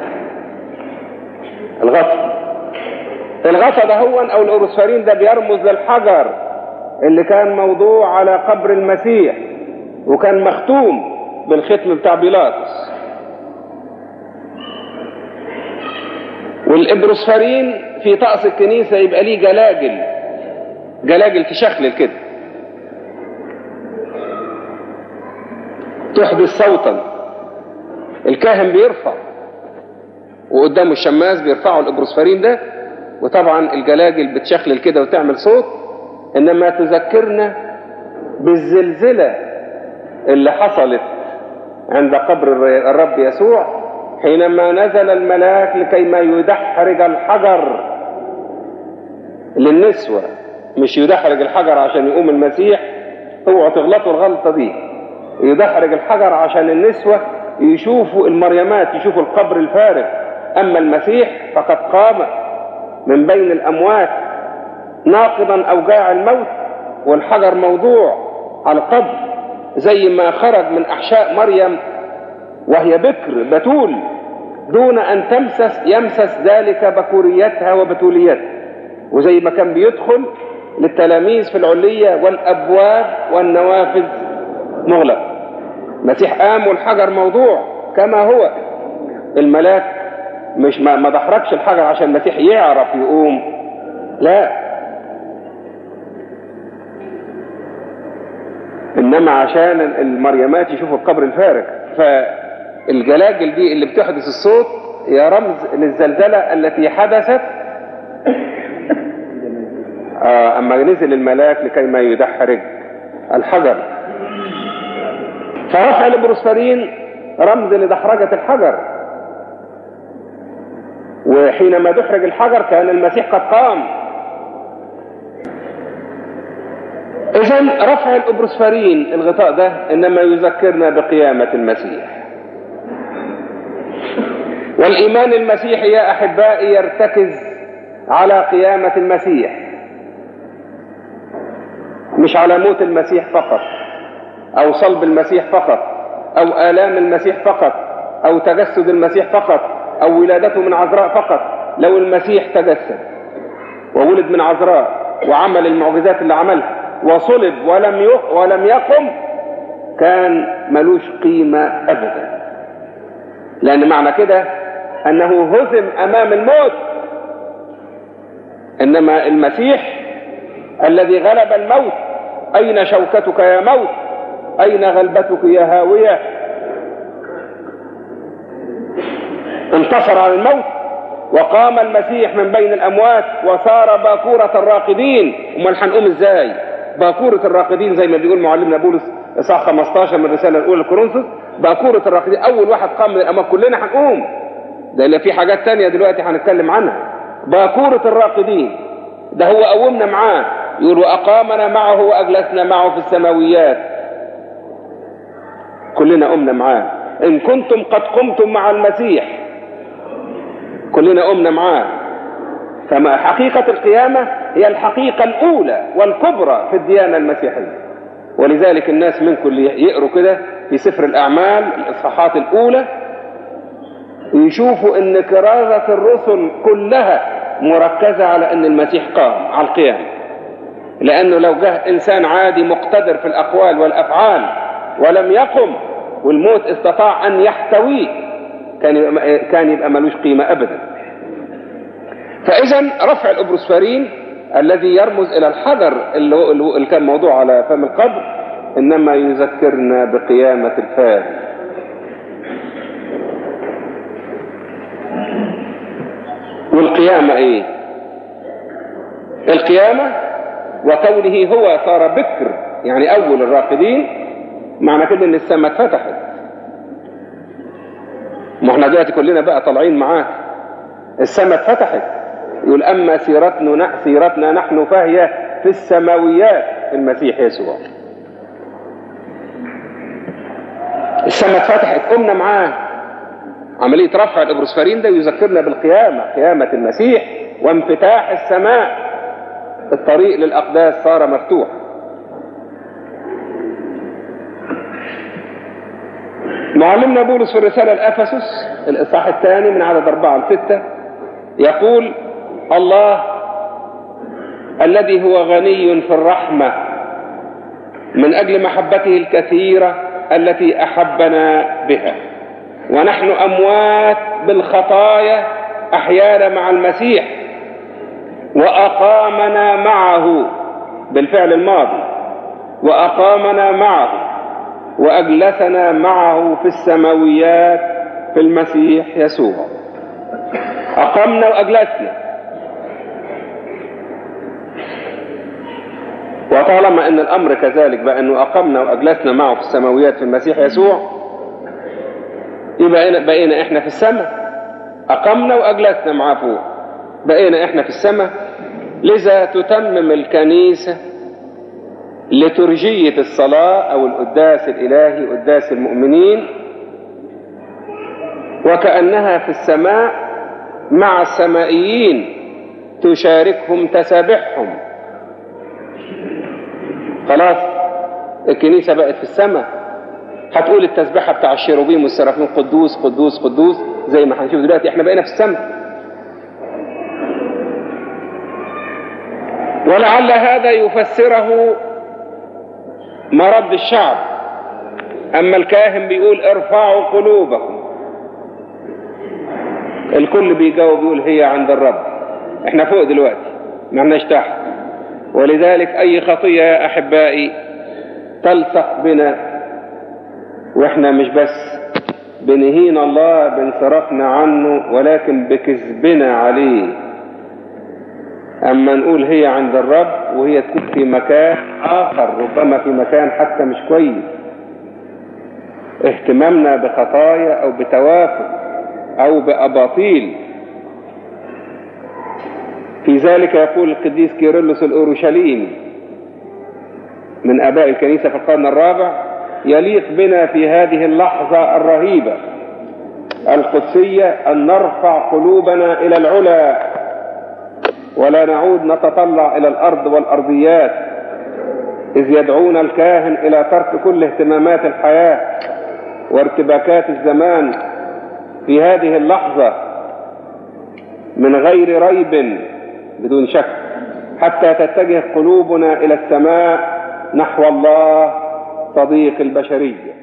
الغطاء الغطاء ده هو او الابروسفرين ده بيرمز للحجر اللي كان موضوع على قبر المسيح وكان مختوم بالختم بتاع بيلاطس والابروسفرين في طقس الكنيسة يبقى ليه جلاجل جلاجل تشخلل كده تحدث صوتا الكاهن بيرفع وقدامه الشماس بيرفعوا الابروسفرين ده وطبعا الجلاجل بتشخلل كده وتعمل صوت انما تذكرنا بالزلزلة اللي حصلت عند قبر الرب يسوع حينما نزل الملاك لكي ما يدحرج الحجر للنسوة مش يدحرج الحجر عشان يقوم المسيح اوعوا تغلطوا الغلطة دي يدحرج الحجر عشان النسوة يشوفوا المريمات يشوفوا القبر الفارغ أما المسيح فقد قام من بين الأموات ناقضا أوجاع الموت والحجر موضوع على القبر زي ما خرج من أحشاء مريم وهي بكر بتول دون أن تمسس يمسس ذلك بكوريتها وبتوليتها وزي ما كان بيدخل للتلاميذ في العلية والأبواب والنوافذ مغلق المسيح قام والحجر موضوع كما هو الملاك مش ما, ما دحرجش الحجر عشان المسيح يعرف يقوم لا انما عشان المريمات يشوفوا القبر الفارغ فالجلاجل دي اللي بتحدث الصوت هي رمز للزلزلة التي حدثت آه اما نزل الملاك لكي ما يدحرج الحجر فرفع البروسفرين رمز لدحرجة الحجر وحينما دحرج الحجر كان المسيح قد قام اذا رفع الابروسفرين الغطاء ده انما يذكرنا بقيامة المسيح والايمان المسيحي يا احبائي يرتكز على قيامة المسيح مش على موت المسيح فقط او صلب المسيح فقط او الام المسيح فقط او تجسد المسيح فقط او ولادته من عذراء فقط لو المسيح تجسد وولد من عذراء وعمل المعجزات اللي عملها وصلب ولم يق ولم يقم كان ملوش قيمة ابدا لان معنى كده انه هزم امام الموت انما المسيح الذي غلب الموت اين شوكتك يا موت اين غلبتك يا هاوية انتصر على الموت وقام المسيح من بين الأموات وصار باكورة الراقدين امال هنقوم ازاي باكورة الراقدين زي ما بيقول معلمنا بولس إصحاح 15 من الرسالة الأولى لكورنثوس باكورة الراقدين أول واحد قام من الأموات كلنا هنقوم ده اللي في حاجات تانية دلوقتي هنتكلم عنها باكورة الراقدين ده هو قومنا معاه يقول وأقامنا معه وأجلسنا معه في السماويات كلنا قمنا معاه إن كنتم قد قمتم مع المسيح كلنا قمنا معاه فما حقيقة القيامة هي الحقيقة الأولى والكبرى في الديانة المسيحية ولذلك الناس منكم اللي يقروا كده في سفر الأعمال الإصحاحات الأولى يشوفوا ان كرازة الرسل كلها مركزة على ان المسيح قام على القيامة لانه لو جه انسان عادي مقتدر في الاقوال والافعال ولم يقم والموت استطاع ان يحتويه كان يبقى كان يبقى ملوش قيمة ابدا فاذا رفع الابروسفارين الذي يرمز الى الحجر اللي, هو اللي كان موضوع على فم القبر انما يذكرنا بقيامة الفارس والقيامة ايه القيامة وكونه هو صار بكر يعني اول الراقدين معنى كده ان السماء اتفتحت ما احنا دلوقتي كلنا بقى طالعين معاه السماء اتفتحت يقول اما سيرتنا سيرتنا نحن فهي في السماويات في المسيح يسوع السماء اتفتحت قمنا معاه عملية رفع الإبروسفارين ده يذكرنا بالقيامة قيامة المسيح وانفتاح السماء الطريق للأقداس صار مفتوح معلمنا بولس في الرسالة الأفسس الإصحاح الثاني من عدد أربعة لستة يقول الله الذي هو غني في الرحمة من أجل محبته الكثيرة التي أحبنا بها ونحن أموات بالخطايا أحيانا مع المسيح وأقامنا معه بالفعل الماضي وأقامنا معه وأجلسنا معه في السماويات في المسيح يسوع أقمنا وأجلسنا وطالما أن الأمر كذلك بأنه أقمنا وأجلسنا معه في السماويات في المسيح يسوع يبقى بقينا احنا في السماء اقمنا واجلسنا معاه فوق بقينا احنا في السماء لذا تتمم الكنيسة لترجية الصلاة او القداس الالهي قداس المؤمنين وكأنها في السماء مع السمائيين تشاركهم تسابحهم خلاص الكنيسة بقت في السماء هتقول التسبيحة بتاع الشيروبيم والسرافين قدوس قدوس قدوس زي ما هنشوف دلوقتي احنا بقينا في السماء ولعل هذا يفسره مرض الشعب اما الكاهن بيقول ارفعوا قلوبكم الكل بيجاوب يقول هي عند الرب احنا فوق دلوقتي ما احناش تحت ولذلك اي خطية يا احبائي تلصق بنا واحنا مش بس بنهين الله بانصرافنا عنه ولكن بكذبنا عليه اما نقول هي عند الرب وهي تكون في مكان اخر ربما في مكان حتى مش كويس اهتمامنا بخطايا او بتوافق او باباطيل في ذلك يقول القديس كيرلس الاورشليمي من اباء الكنيسه في القرن الرابع يليق بنا في هذه اللحظة الرهيبة القدسية أن نرفع قلوبنا إلى العلا ولا نعود نتطلع إلى الأرض والأرضيات إذ يدعونا الكاهن إلى ترك كل اهتمامات الحياة وارتباكات الزمان في هذه اللحظة من غير ريب بدون شك حتى تتجه قلوبنا إلى السماء نحو الله صديق البشرية